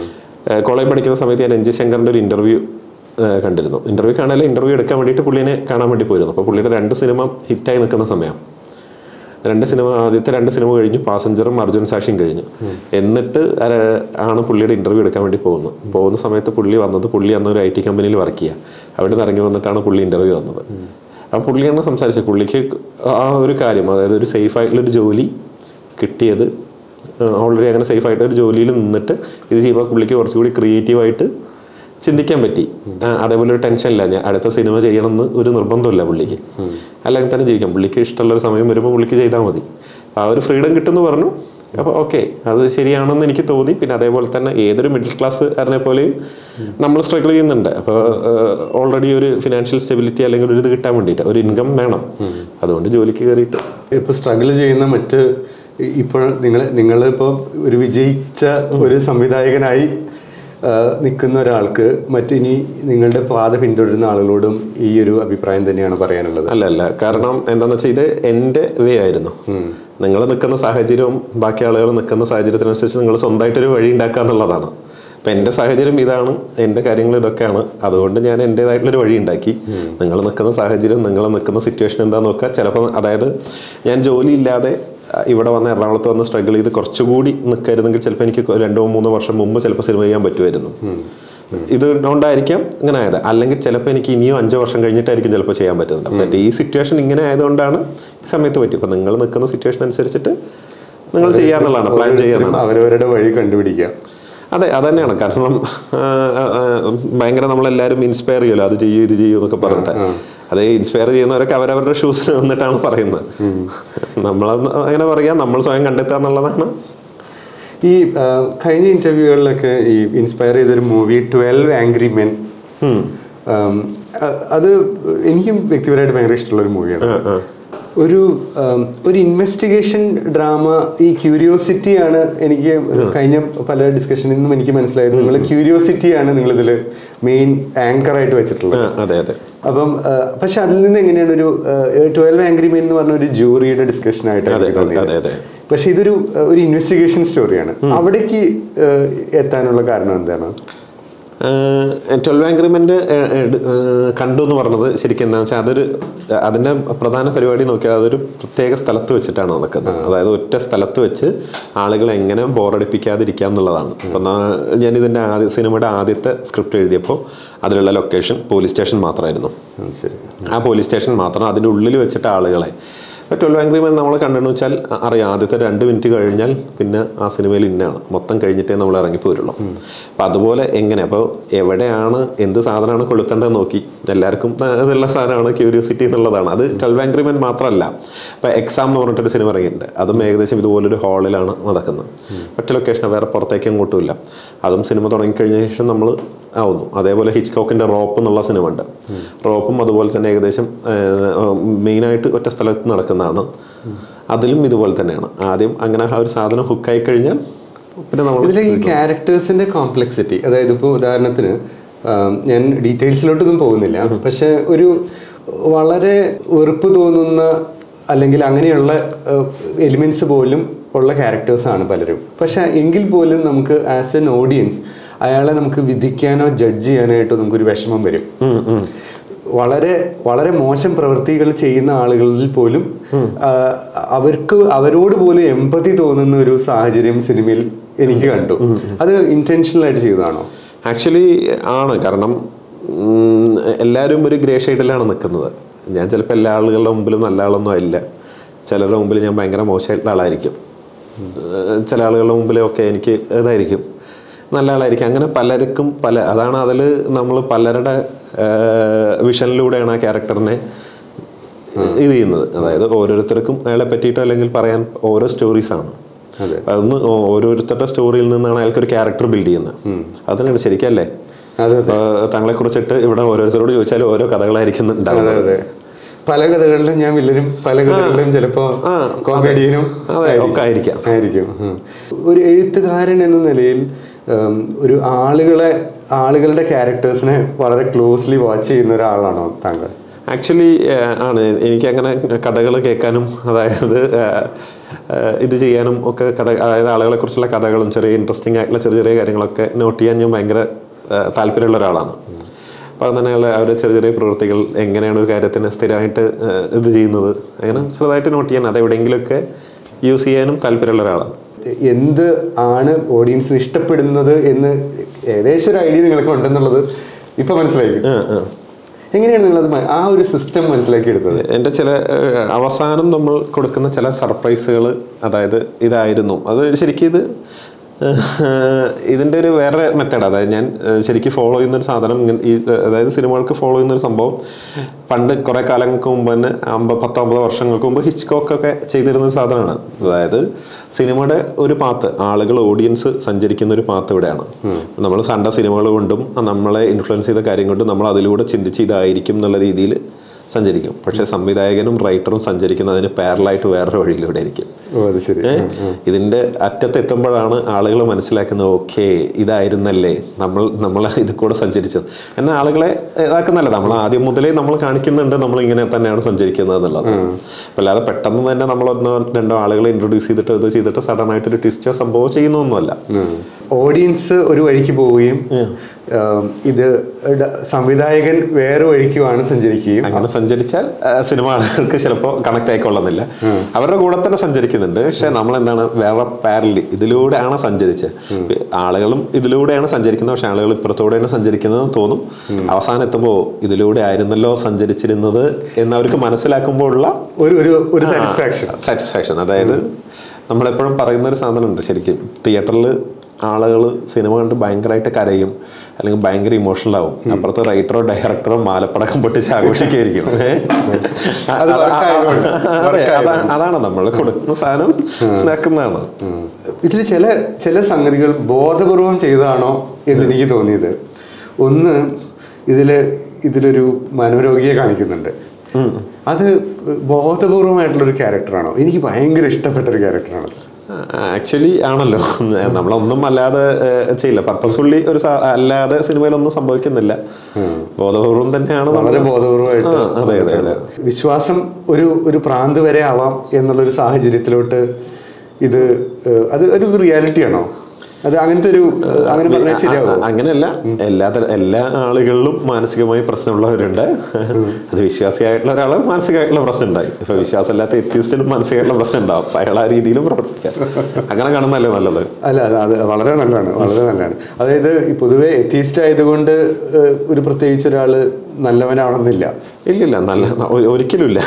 ഏഹ് കോളേജ് പഠിക്കുന്ന സമയത്ത് ഞാൻ എൻ ജി ശങ്കറിൻ്റെ ഒരു ഇൻ്റർവ്യൂ കണ്ടിരുന്നു ഇൻ്റർവ്യൂ കാണാൻ ഇൻ്റർവ്യൂ എടുക്കാൻ വേണ്ടിയിട്ട് പുള്ളിനെ കാണാൻ വേണ്ടി പോയിരുന്നു അപ്പോൾ പുള്ളിയുടെ രണ്ട് സിനിമ ഹിറ്റായി നിൽക്കുന്ന സമയം രണ്ട് സിനിമ ആദ്യത്തെ രണ്ട് സിനിമ കഴിഞ്ഞു പാസഞ്ചറും അർജുൻ സാക്ഷിയും കഴിഞ്ഞു എന്നിട്ട് അര- ആണ് പുള്ളിയുടെ ഇന്റർവ്യൂ എടുക്കാൻ വേണ്ടി പോകുന്നത് പോകുന്ന സമയത്ത് പുള്ളി വന്നത് പുള്ളി അന്ന് ഒരു ഐ ടി കമ്പനിയിൽ വർക്ക് ചെയ്യുക അവിടെ നിന്ന് ഇറങ്ങി വന്നിട്ടാണ് പുള്ളി ഇന്റർവ്യൂ വന്നത് അപ്പോൾ പുള്ളിയാണ് സംസാരിച്ചത് പുള്ളിക്ക് ആ ഒരു കാര്യം അതായത് ഒരു സേഫ് ആയിട്ടുള്ള ഒരു ജോലി കിട്ടിയത് ഓൾറെഡി അങ്ങനെ സേഫ് ആയിട്ട് ഒരു ജോലിയിൽ നിന്നിട്ട് ഇത് ചെയ്യുമ്പോൾ പുള്ളിക്ക് കുറച്ചുകൂടി ക്രിയേറ്റീവായിട്ട് ചിന്തിക്കാൻ പറ്റി ആ, അതേപോലെ ഒരു ടെൻഷൻ ഇല്ല ഞാൻ അടുത്ത സിനിമ ചെയ്യണമെന്ന് ഒരു നിർബന്ധമില്ല പുള്ളിക്ക് അല്ലെങ്കിൽ തന്നെ ജീവിക്കാം പുള്ളിക്ക് ഇഷ്ടമുള്ള ഒരു സമയം വരുമ്പോൾ പുള്ളിക്ക് ചെയ്താൽ മതി ആ ഒരു ഫ്രീഡം കിട്ടുമെന്ന് പറഞ്ഞു അപ്പോൾ ഓക്കെ അത് ശരിയാണെന്ന് എനിക്ക് തോന്നി പിന്നെ അതേപോലെ തന്നെ ഏതൊരു മിഡിൽ ക്ലാസ് കാരനെ പോലെയും നമ്മൾ സ്ട്രഗിൾ ചെയ്യുന്നുണ്ട് അപ്പോൾ ഓൾറെഡി ഒരു ഫിനാൻഷ്യൽ സ്റ്റെബിലിറ്റി അല്ലെങ്കിൽ ഒരു ഇത് കിട്ടാൻ വേണ്ടിയിട്ട് ഒരു ഇൻകം വേണം അതുകൊണ്ട് ജോലിക്ക് കയറിയിട്ട്
ഇപ്പൊ സ്ട്രഗിൾ ചെയ്യുന്ന മറ്റ് ഇപ്പോൾ നിങ്ങൾ നിങ്ങൾ ഇപ്പോൾ ഒരു വിജയിച്ച ഒരു സംവിധായകനായി ആ, നിൽക്കുന്ന ഒരാൾക്ക് മറ്റിനി നിങ്ങളുടെ പാത പിന്തുടരുന്ന ആളുകളോടും ഈ ഒരു അഭിപ്രായം തന്നെയാണ് പറയാനുള്ളത്
അല്ല അല്ല കാരണം എന്താന്ന് വെച്ചാൽ ഇത് എൻ്റെ വേ ആയിരുന്നു നിങ്ങൾ നിൽക്കുന്ന സാഹചര്യവും ബാക്കി ആളുകൾ നിൽക്കുന്ന സാഹചര്യത്തിനനുസരിച്ച് നിങ്ങൾ സ്വന്തമായിട്ടൊരു വഴി ഉണ്ടാക്കുക എന്നുള്ളതാണ് അപ്പം എൻ്റെ സാഹചര്യം ഇതാണ് എൻ്റെ കാര്യങ്ങൾ ഇതൊക്കെയാണ് അതുകൊണ്ട് ഞാൻ എൻ്റെതായിട്ടുള്ളൊരു വഴി ഉണ്ടാക്കി നിങ്ങൾ നിൽക്കുന്ന സാഹചര്യം നിങ്ങൾ നിൽക്കുന്ന സിറ്റുവേഷൻ എന്താന്ന് നോക്കുക ചിലപ്പോൾ അതായത് ഞാൻ ജോലി ഇല്ലാതെ അഹ് ഇവിടെ വന്ന് എറണാകുളത്ത് വന്ന് സ്ട്രഗിൾ ചെയ്ത് കുറച്ചുകൂടി നിൽക്കായിരുന്നെങ്കിൽ ചിലപ്പോൾ എനിക്ക് രണ്ടോ മൂന്നോ വർഷം മുമ്പ് ചിലപ്പോൾ സിനിമ ചെയ്യാൻ പറ്റുമായിരുന്നു ഇത് കൊണ്ടായിരിക്കാം ഇങ്ങനെ ആയത് അല്ലെങ്കിൽ ചിലപ്പോൾ എനിക്ക് ഇനിയും അഞ്ചോ വർഷം കഴിഞ്ഞിട്ടായിരിക്കും ചിലപ്പോൾ ചെയ്യാൻ പറ്റുന്നത് അപ്പം ഈ സിറ്റുവേഷൻ ഇങ്ങനെ ആയതുകൊണ്ടാണ് ഈ സമയത്ത് പറ്റും ഇപ്പം നിങ്ങൾ നിൽക്കുന്ന സിറ്റുവേഷൻ അനുസരിച്ചിട്ട് നിങ്ങൾ ചെയ്യാന്നുള്ളതാണ് പ്ലാൻ ചെയ്യാന്നുള്ളതാണ്
അവരവരുടെ വഴി കണ്ടുപിടിക്കുക
അതെ അതന്നെയാണ് കാരണം ആ, ആ, ആ, ഭയങ്കര നമ്മളെല്ലാവരും ഇൻസ്പയർ ചെയ്യുമല്ലോ അത് ചെയ്യൂ ഇത് ചെയ്യൂ എന്നൊക്കെ പറഞ്ഞിട്ട് അത് ഇൻസ്പയർ ചെയ്യുന്നവരൊക്കെ അവരവരുടെ ഷൂസിൽ നിന്നിട്ടാണ് പറയുന്നത് നമ്മളത് അങ്ങനെ പറയാ നമ്മൾ സ്വയം കണ്ടെത്തുക എന്നുള്ളതാണ്
ഈ ആ, കഴിഞ്ഞ ഇന്റർവ്യൂകളിലൊക്കെ ഈ ഇൻസ്പയർ ചെയ്തൊരു മൂവി ട്വൽവ് ആംഗ്രി മെൻ അത് എനിക്കും വ്യക്തിപരമായിട്ട് ഭയങ്കര ഇഷ്ടമുള്ള ഒരു മൂവിയാണ് ഒരു ആം, ഒരു ഇൻവെസ്റ്റിഗേഷൻ ഡ്രാമ ഈ ക്യൂരിയോസിറ്റി ആണ് എനിക്ക് കഴിഞ്ഞ പല ഡിസ്കഷനിൽ നിന്നും എനിക്ക് മനസ്സിലായത് നിങ്ങൾ ക്യൂരിയോസിറ്റി ആണ് നിങ്ങൾ ഇതിൽ മെയിൻ ആങ്കർ ആയിട്ട് വെച്ചിട്ടുള്ളത്
ആ, അതെ അതെ
അപ്പം ആ, പക്ഷെ അതിൽ നിന്ന് എങ്ങനെയാണ് ഒരു ട്വൽവ് ആംഗ്രി മെൻ എന്ന് പറഞ്ഞ ഒരു ജൂറിയുടെ ഡിസ്കഷൻ ആയിട്ട്
അതെ,
എനിക്ക് തോന്നിയത്
അതെ, അതെ.
പക്ഷെ ഇതൊരു ആ, ഒരു ഇൻവെസ്റ്റിഗേഷൻ സ്റ്റോറിയാണ് അവിടേക്ക് ആ, എത്താനുള്ള കാരണം എന്താണ്
ട്വൽവ് ആഗ്രിമെന്റ് കണ്ടു എന്ന് പറഞ്ഞത് ശരിക്കും എന്താണെന്ന് വെച്ചാൽ അതൊരു അതിന്റെ പ്രധാന പരിപാടി നോക്കിയാൽ അതൊരു പ്രത്യേക സ്ഥലത്ത് വെച്ചിട്ടാണ് നടക്കുന്നത് അതായത് ഒറ്റ സ്ഥലത്ത് വെച്ച് ആളുകളെ എങ്ങനെ ബോറടിപ്പിക്കാതിരിക്കാം എന്നുള്ളതാണ് അപ്പം ഞാൻ ഇതിന്റെ ആദ്യ സിനിമയുടെ ആദ്യത്തെ സ്ക്രിപ്റ്റ് എഴുതിയപ്പോൾ അതിലുള്ള ലൊക്കേഷൻ പോലീസ് സ്റ്റേഷൻ മാത്രമായിരുന്നു
ഉം, ശരി
ആ പോലീസ് സ്റ്റേഷൻ മാത്രം അതിൻ്റെ ഉള്ളിൽ വെച്ചിട്ട് ആളുകളെ ട്വൽവ് ആംഗ്രി മെൻ നമ്മൾ കണ്ടെന്ന് വെച്ചാൽ അ- അറിയാം ആദ്യത്തെ രണ്ട് മിനിറ്റ് കഴിഞ്ഞാൽ പിന്നെ ആ സിനിമയിൽ ഇന്നയാണ് മൊത്തം കഴിഞ്ഞിട്ടേ നമ്മൾ ഇറങ്ങിപ്പോരുള്ളൂ അപ്പം അതുപോലെ എങ്ങനെ അപ്പോൾ എവിടെയാണ് എന്ത് സാധനമാണ് കൊളുത്തേണ്ടത് നോക്കി എല്ലാവർക്കും ആ, ഇതുള്ള സാധനമാണ് ക്യൂരിയോസിറ്റി എന്നുള്ളതാണ് അത് ട്വൽവ് ആംഗ്രി മെൻ മാത്രമല്ല ഇപ്പം എക്സാം എന്ന് പറഞ്ഞിട്ടൊരു സിനിമ ഇറങ്ങിയിട്ടുണ്ട് അതും ഏകദേശം ഇതുപോലൊരു ഹാളിലാണ് നടക്കുന്നത് ഒറ്റ ലൊക്കേഷൻ വേറെ പുറത്തേക്ക് അങ്ങോട്ടുമില്ല അതും സിനിമ തുടങ്ങിക്കഴിഞ്ഞ ശേഷം നമ്മൾ ആവുന്നു അതേപോലെ ഹിച്ച്കോക്കിന്റെ റോപ്പ് എന്നുള്ള സിനിമ ഉണ്ട് റോപ്പും അതുപോലെ തന്നെ ഏകദേശം മെയിനായിട്ട് ഒറ്റ സ്ഥലത്ത് നടക്കുന്നതാണ് അതിലും ഇതുപോലെ തന്നെയാണ് ആദ്യം അങ്ങനെ ആ ഒരു സാധനം ഹുക്കായി കഴിഞ്ഞാൽ പിന്നെ നമ്മൾ
ഇതിലെ ഈ ക്യാരക്ടേഴ്സിന്റെ കോംപ്ലക്സിറ്റി അതായത് ഇപ്പോൾ ഉദാഹരണത്തിന് ആം, ഞാൻ ഡീറ്റെയിൽസിലോട്ടൊന്നും പോകുന്നില്ല പക്ഷെ ഒരു വളരെ വെറുപ്പ് തോന്നുന്ന അല്ലെങ്കിൽ അങ്ങനെയുള്ള എലിമെന്റ്സ് പോലും ഉള്ള ക്യാരക്ടേഴ്സാണ് പലരും പക്ഷെ എങ്കിൽ പോലും നമുക്ക് ആസ് എൻ ഓഡിയൻസ് അയാളെ നമുക്ക് വിധിക്കാനോ ജഡ്ജ് ചെയ്യാനായിട്ടോ നമുക്കൊരു വിഷമം വരും വളരെ വളരെ മോശം പ്രവൃത്തികൾ ചെയ്യുന്ന ആളുകളിൽ പോലും ആ, അവർക്ക് അവരോട് പോലും എമ്പതി തോന്നുന്ന ഒരു സാഹചര്യം സിനിമയിൽ എനിക്ക് കണ്ടു അത് ഇന്റൻഷണൽ ആയിട്ട് ചെയ്തതാണോ
ആക്ച്വലി ആണ് കാരണം ഉം, എല്ലാവരും ഒരു ഗ്രേ ഷെയ്ഡിലാണ് നിൽക്കുന്നത് ഞാൻ ചിലപ്പോൾ എല്ലാ ആളുകളുടെ മുമ്പിലും നല്ല ആളൊന്നും ആയില്ല ചിലരുടെ മുമ്പിൽ ഞാൻ ഭയങ്കര മോശമായിട്ടുള്ള ആളായിരിക്കും ഏഹ് ചില ആളുകളുടെ മുമ്പിലൊക്കെ എനിക്ക് ഇതായിരിക്കും നല്ല ആളായിരിക്കും അങ്ങനെ പലർക്കും പല അതാണ് അതിൽ നമ്മൾ പലരുടെ വിഷനിലൂടെയാണ് ആ ക്യാരക്ടറിനെ ഇത് ചെയ്യുന്നത് അതായത് ഓരോരുത്തർക്കും അയാളെ പറ്റിയിട്ടോ അല്ലെങ്കിൽ പറയാൻ ഓരോ സ്റ്റോറീസാണ്
അതെ.
അതൊന്ന് ഓ- ഓരോരുത്തരുടെ സ്റ്റോറിയിൽ നിന്നാണ് അയാൾക്ക് ഒരു ക്യാരക്ടർ ബിൽഡ് ചെയ്യുന്നത് അതിനാണ് ശരിക്കല്ലേ
അതെ അതെ
താങ്കളെ കുറിച്ചിട്ട് ഇവിടെ ഓരോരുത്തരോട് ചോദിച്ചാൽ ഓരോ കഥകളായിരിക്കും
അതെ
ഉണ്ടാവുന്നത്
അതെ പല കഥകളിലും ഞാൻ വില്ലനും പല കഥകളിലും ചിലപ്പോ
ആ,
കോമഡിയനും
അതെ, ഒക്കെ ആയിരിക്കാം.
ആയിരിക്കും ഉം. ഒരു എഴുത്തുകാരൻ എന്ന നിലയിൽ ഉം, ഒരു ആളുകളെ ആളുകളുടെ ക്യാരക്ടേഴ്സിനെ വളരെ ക്ലോസ്ലി വാച്ച് ചെയ്യുന്ന ഒരാളാണോ താങ്കൾ
ആക്ച്വലി ആണ് എനിക്ക് അങ്ങനെ കഥകൾ കേൾക്കാനും അതായത് ഏഹ്, ഏഹ്, ഇത് ചെയ്യാനും ഒക്കെ കഥ അതായത് ആളുകളെ കുറിച്ചുള്ള കഥകളും ചെറിയ ഇൻട്രസ്റ്റിംഗ് ആയിട്ടുള്ള ചെറിയ ചെറിയ കാര്യങ്ങളൊക്കെ നോട്ട് ചെയ്യാൻ ഞാൻ ഭയങ്കര ഏഹ്, താല്പര്യമുള്ള ഒരാളാണ് അപ്പോൾ അങ്ങനെയുള്ള അവരുടെ ചെറിയ ചെറിയ പ്രവൃത്തികൾ എങ്ങനെയാണ് ഒരു കാര്യത്തിന് സ്ഥിരമായിട്ട് ഏഹ്, ഇത് ചെയ്യുന്നത് അങ്ങനെ ചെറുതായിട്ട് നോട്ട് ചെയ്യാൻ അത് എവിടെയെങ്കിലുമൊക്കെ യൂസ് ചെയ്യാനും താല്പര്യമുള്ള ഒരാളാണ്
എന്ത് ആണ് ഓഡിയൻസിന് ഇഷ്ടപ്പെടുന്നത് എന്ന് ഏകദേശം ഒരു ഐഡിയ നിങ്ങൾക്ക് ഉണ്ടെന്നുള്ളത് ഇപ്പൊ മനസ്സിലായി
ആ, ആ.
എങ്ങനെയാണ് നിങ്ങളത് മ- ആ ഒരു സിസ്റ്റം മനസ്സിലാക്കി എടുത്തത്
എൻ്റെ ചില ഏഹ്, അവസാനം നമ്മൾ കൊടുക്കുന്ന ചില സർപ്രൈസുകൾ അതായത് ഇതായിരുന്നു അത് ശരിക്കും ഇത് ഏഹ്, ഇതിൻ്റെ ഒരു വേറെ മെത്തേഡ് അതായത് ഞാൻ ഏഹ്, ശരിക്കും ഫോളോ ചെയ്യുന്ന ഒരു സാധനം ഇങ്ങനെ ഈ ഏഹ്, അതായത് സിനിമകൾക്ക് ഫോളോ ചെയ്യുന്ന ഒരു സംഭവം പണ്ട് കുറേ കാലങ്ങൾക്ക് മുമ്പ് തന്നെ അമ്പത് പത്തൊമ്പത് വർഷങ്ങൾക്ക് മുമ്പ് ഹിച്ച്കോക്ക് ഒക്കെ ചെയ്തിരുന്ന ഒരു സാധനമാണ് അതായത് സിനിമയുടെ ഒരു പാത്ത് ആളുകൾ ഓഡിയൻസ് സഞ്ചരിക്കുന്ന ഒരു പാത്ത് ഇവിടെയാണ് നമ്മൾ കണ്ട സിനിമകൾ കൊണ്ടും നമ്മളെ ഇൻഫ്ലുവൻസ് ചെയ്ത കാര്യം കൊണ്ടും നമ്മൾ അതിലൂടെ ചിന്തിച്ച് ഇതായിരിക്കും എന്നുള്ള രീതിയിൽ സഞ്ചരിക്കും പക്ഷേ സംവിധായകനും റൈറ്ററും സഞ്ചരിക്കുന്നതിന് പാരലായിട്ട് വേറൊരു വഴിയിലൂടെ ആയിരിക്കും
ഓ അത് ശരി
ഏ? ഇതിന്റെ അറ്റത്ത് എത്തുമ്പോഴാണ് ആളുകൾ മനസ്സിലാക്കുന്നത് ഓക്കെ ഇതായിരുന്നല്ലേ നമ്മൾ നമ്മൾ ഇത് കൂടെ സഞ്ചരിച്ചത് എന്നാൽ ആളുകളെ ഇതാക്കുന്നല്ല നമ്മൾ ആദ്യം മുതലേ നമ്മൾ കാണിക്കുന്നുണ്ട് നമ്മൾ ഇങ്ങനെ തന്നെയാണ് സഞ്ചരിക്കുന്നത് എന്നുള്ളത് അപ്പൊ അല്ലാതെ പെട്ടെന്ന് തന്നെ നമ്മൾ ഒന്നോ രണ്ടോ ആളുകളെ ഇൻട്രൊഡ്യൂസ് ചെയ്തിട്ട് ഇത് ചെയ്തിട്ട് സഡൻ ആയിട്ട് ഒരു ട്വിസ്റ്റോ സംഭവം ചെയ്യുന്നൊന്നുമല്ല
ഓഡിയൻസ് ഒരു വഴിക്ക് പോവുകയും ഉം, ഇത് ഡ- സംവിധായകൻ വേറെ വഴിക്കുമാണ് സഞ്ചരിക്കുകയും
അങ്ങനെ സഞ്ചരിച്ചാൽ ആ, സിനിമ ആളുകൾക്ക് ചിലപ്പോൾ കണക്ട് ആയിക്കൊള്ളുന്നില്ല അവരുടെ കൂടെ തന്നെ സഞ്ചരിക്കുന്നുണ്ട് പക്ഷെ നമ്മൾ എന്താണ് വേറെ പാരലി ഇതിലൂടെയാണ് സഞ്ചരിച്ചത് ആളുകളും ഇതിലൂടെയാണ് സഞ്ചരിക്കുന്നത് പക്ഷെ ആളുകൾ ഇപ്പുറത്തൂടെയാണ് സഞ്ചരിക്കുന്നതെന്ന് തോന്നും അവസാനം എത്തുമ്പോൾ ഇതിലൂടെ ആയിരുന്നല്ലോ സഞ്ചരിച്ചിരുന്നത് എന്ന് അവർക്ക് മനസ്സിലാക്കുമ്പോൾ ഉള്ള
ഒരു ഒരു ഒരു സാറ്റിസ്ഫാക്ഷൻ
സാറ്റിസ്ഫാക്ഷൻ അതായത് നമ്മളെപ്പോഴും പറയുന്ന ഒരു സാധനമുണ്ട് ശരിക്കും തിയേറ്ററിൽ ആളുകൾ സിനിമ കണ്ട് ഭയങ്കരമായിട്ട് കരയും അല്ലെങ്കിൽ ഭയങ്കര ഇമോഷണൽ ആവും അപ്പുറത്ത് റൈറ്ററോ ഡയറക്ടറോ മാലപ്പടക്കം പൊട്ടിച്ച് ആഘോഷിക്കായിരിക്കും ഏ?
അത് work ആയതുകൊണ്ട്.
അതെ,
Work
അതാ- അതാണ് നമ്മൾ കൊടുക്കുന്ന സാധനം ഇതാക്കുന്നതാണ്
ഇതിൽ ചില ചില സംഗതികൾ ബോധപൂർവം ചെയ്തതാണോ എന്ന് എനിക്ക് തോന്നിയത് ഒന്ന് ഇതില് ഇതിലൊരു മനോരോഗിയെ കാണിക്കുന്നുണ്ട് അത് ബോധപൂർവമായിട്ടുള്ള ഒരു ക്യാരക്ടറാണോ എനിക്ക് ഭയങ്കര ഇഷ്ടപ്പെട്ട ഒരു ക്യാരക്ടറാണ്
ആക്ച്വലി ആണല്ലോ നമ്മളൊന്നും അല്ലാതെ ഏഹ്, ചെയ്യില്ല പർപ്പസ്ഫുള്ളി ഒരു സാ- അല്ലാതെ സിനിമയിലൊന്നും സംഭവിക്കുന്നില്ല ബോധപൂർവം തന്നെയാണ് നമ്മൾ
വളരെ ബോധപൂർവമായിട്ട്
ആ, അതെ അതെ അതെ
വിശ്വാസം ഒരു ഒരു പ്രാന്ത് വരെ ആവാം എന്നുള്ളൊരു സാഹചര്യത്തിലോട്ട് ഇത് ഏഹ്, അത് ഒരു റിയാലിറ്റി ആണോ അത് അങ്ങനത്തെ ഒരു ഏഹ്, അങ്ങനെ പറഞ്ഞാൽ ശരിയാവോ
അ- അങ്ങനെയല്ല എല്ലാ തര- എല്ലാ ആളുകളിലും മാനസികമായി പ്രശ്നമുള്ളവരുണ്ട് അത് വിശ്വാസിയായിട്ടുള്ള ഒരാൾ മാനസികമായിട്ടുള്ള പ്രശ്നം ഉണ്ടായി ഇപ്പൊ വിശ്വാസമില്ലാത്ത എത്തിയസ്റ്റിനും മാനസികമായിട്ടുള്ള പ്രശ്നം ഉണ്ടാവും അപ്പൊ അയാൾ ആ രീതിയിലും പ്രവർത്തിക്കാം അങ്ങനെ കാണുന്നതല്ലേ നല്ലത്
അല്ല അത് അത് വളരെ നല്ലതാണ് വളരെ നല്ലതാണ് അതായത് ഈ പൊതുവെ എത്തീസ്റ്റ് ആയതുകൊണ്ട് ഏഹ്, ഒരു പ്രത്യേകിച്ച് ഒരാൾ നല്ലവനാണെന്നില്ല
ഇല്ലില്ല നല്ല ഒ- ഒരിക്കലുമില്ല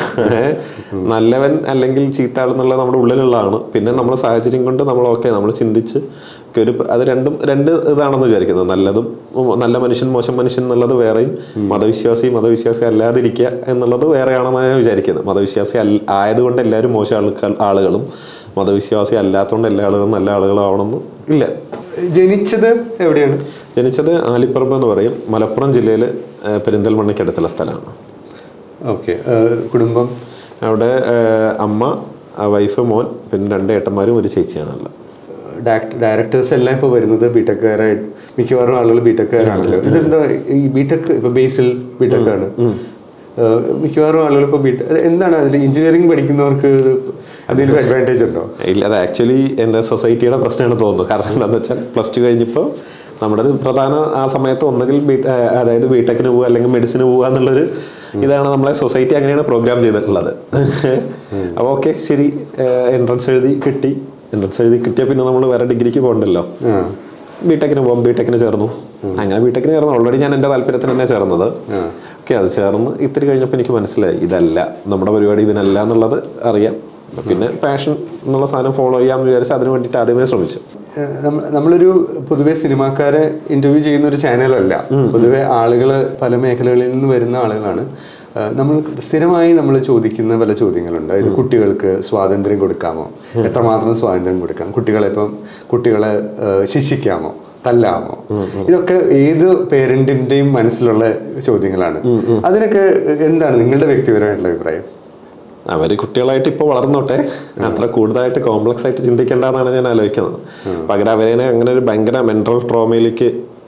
നല്ലവൻ അല്ലെങ്കിൽ ചീത്ത ആൾ എന്നുള്ളത് നമ്മുടെ ഉള്ളിലുള്ളതാണ് പിന്നെ നമ്മുടെ സാഹചര്യം കൊണ്ട് നമ്മൾ ഓക്കെ നമ്മൾ ചിന്തിച്ച് ഒക്കെ ഒരു അത് രണ്ടും രണ്ട് ഇതാണെന്ന് വിചാരിക്കുന്നത് നല്ലതും ഉം, നല്ല മനുഷ്യൻ മോശം മനുഷ്യൻ എന്നുള്ളത് വേറെയും മതവിശ്വാസി മതവിശ്വാസി അല്ലാതിരിക്കുക എന്നുള്ളത് വേറെയാണെന്നാണ് ഞാൻ വിചാരിക്കുന്നത് മതവിശ്വാസി അല്ല ആയതുകൊണ്ട് എല്ലാവരും മോശം ആൾക്കാർ ആളുകളും മതവിശ്വാസി അല്ലാത്തതുകൊണ്ട് എല്ലാ ആളുകളും നല്ല ആളുകളും ആവണമെന്ന് ഇല്ല
ജനിച്ചത് എവിടെയാണ്
ജനിച്ചത് ആലിപ്പറമ്പ് എന്ന് പറയും മലപ്പുറം ജില്ലയിൽ പെരിന്തൽമണ്ണയ്ക്കടുത്തുള്ള സ്ഥലമാണ്
ഓക്കെ കുടുംബം
അവിടെ ഏഹ്, അമ്മ ആ വൈഫ് മോൻ പിന്നെ രണ്ട് ഏട്ടന്മാരും ഒരു ചേച്ചിയാണുള്ളത്
ഡയറക്ടേഴ്സ് എല്ലാം ഇപ്പോൾ വരുന്നത് ബിടെക്കുകാരായിട്ട് മിക്കവാറും ആളുകൾ ബിടെക്കുകാരാണല്ലോ ഇതെന്താ ഈ ബിടെക് ഇപ്പൊ ബേസിൽ ബിടെക് ആണ് ഏഹ്, മിക്കവാറും ആളുകൾ ഇപ്പോൾ ബിടെക് എന്താണ് അതിൽ എഞ്ചിനീയറിംഗ് പഠിക്കുന്നവർക്ക് എന്തെങ്കിലും അഡ്വാൻറ്റേജ് ഉണ്ടോ
ഇല്ല അത് ആക്ച്വലി എന്താ സൊസൈറ്റിയുടെ പ്രശ്നമാണ് തോന്നുന്നു കാരണം എന്താണെന്ന് വെച്ചാൽ പ്ലസ് ടു കഴിഞ്ഞപ്പോൾ നമ്മുടെ ഒരു പ്രധാന ആ സമയത്ത് ഒന്നുകിൽ ബി ഏഹ്, അതായത് ബിടെക്കിന് പോവുക അല്ലെങ്കിൽ മെഡിസിന് പോവുക എന്നുള്ളൊരു ഇതാണ് നമ്മളെ സൊസൈറ്റി അങ്ങനെയാണ് പ്രോഗ്രാം ചെയ്തിട്ടുള്ളത് അപ്പോൾ ഓക്കെ ശരി എൻട്രൻസ് എഴുതി കിട്ടി എൻട്രൻസ് എഴുതി കിട്ടിയാൽ പിന്നെ നമ്മൾ വേറെ ഡിഗ്രിക്ക് പോകണ്ടല്ലോ
ആ
ബിടെക്കിന് പോകാം ബിടെക്കിന് ചേർന്നു അങ്ങനെ ബിടെക്കിന് ചേർന്നു ഓൾറെഡി ഞാൻ എൻ്റെ താല്പര്യത്തിന് തന്നെ ചേർന്നത് ഓക്കെ അത് ചേർന്ന് ഇത്തിരി കഴിഞ്ഞപ്പോൾ എനിക്ക് മനസ്സിലായി ഇതല്ല നമ്മുടെ പരിപാടി ഇതിനല്ല എന്നുള്ളത് അറിയാം പിന്നെ പാഷൻ എന്നുള്ള സാധനം ഫോളോ ചെയ്യാമെന്ന് വിചാരിച്ച് അതിന് വേണ്ടിയിട്ട് ആദ്യമേ ശ്രമിച്ചു
ഏഹ് നമ്മ- നമ്മളൊരു പൊതുവെ സിനിമാക്കാരെ ഇന്റർവ്യൂ ചെയ്യുന്ന ഒരു ചാനലല്ല പൊതുവെ ആളുകൾ പല മേഖലകളിൽ നിന്ന് വരുന്ന ആളുകളാണ് ഏഹ് നമ്മൾ സ്ഥിരമായി നമ്മൾ ചോദിക്കുന്ന പല ചോദ്യങ്ങളുണ്ട് അതായത് കുട്ടികൾക്ക് സ്വാതന്ത്ര്യം കൊടുക്കാമോ എത്രമാത്രം സ്വാതന്ത്ര്യം കൊടുക്കാം കുട്ടികളെ ഇപ്പം കുട്ടികളെ ഏഹ് ശിക്ഷിക്കാമോ തല്ലാമോ ഇതൊക്കെ ഏത് പേരന്റിന്റെയും മനസ്സിലുള്ള ചോദ്യങ്ങളാണ് അതിനൊക്കെ എന്താണ് നിങ്ങളുടെ വ്യക്തിപരമായിട്ടുള്ള അഭിപ്രായം
അവര് കുട്ടികളായിട്ട് ഇപ്പോൾ വളർന്നോട്ടെ അത്ര കൂടുതലായിട്ട് കോംപ്ലക്സ് ആയിട്ട് ചിന്തിക്കേണ്ടെന്നാണ് ഞാൻ ആലോചിക്കുന്നത് പകരം അവരെ അങ്ങനെ ഒരു ഭയങ്കര മെന്റൽ ട്രോമയിലേക്ക്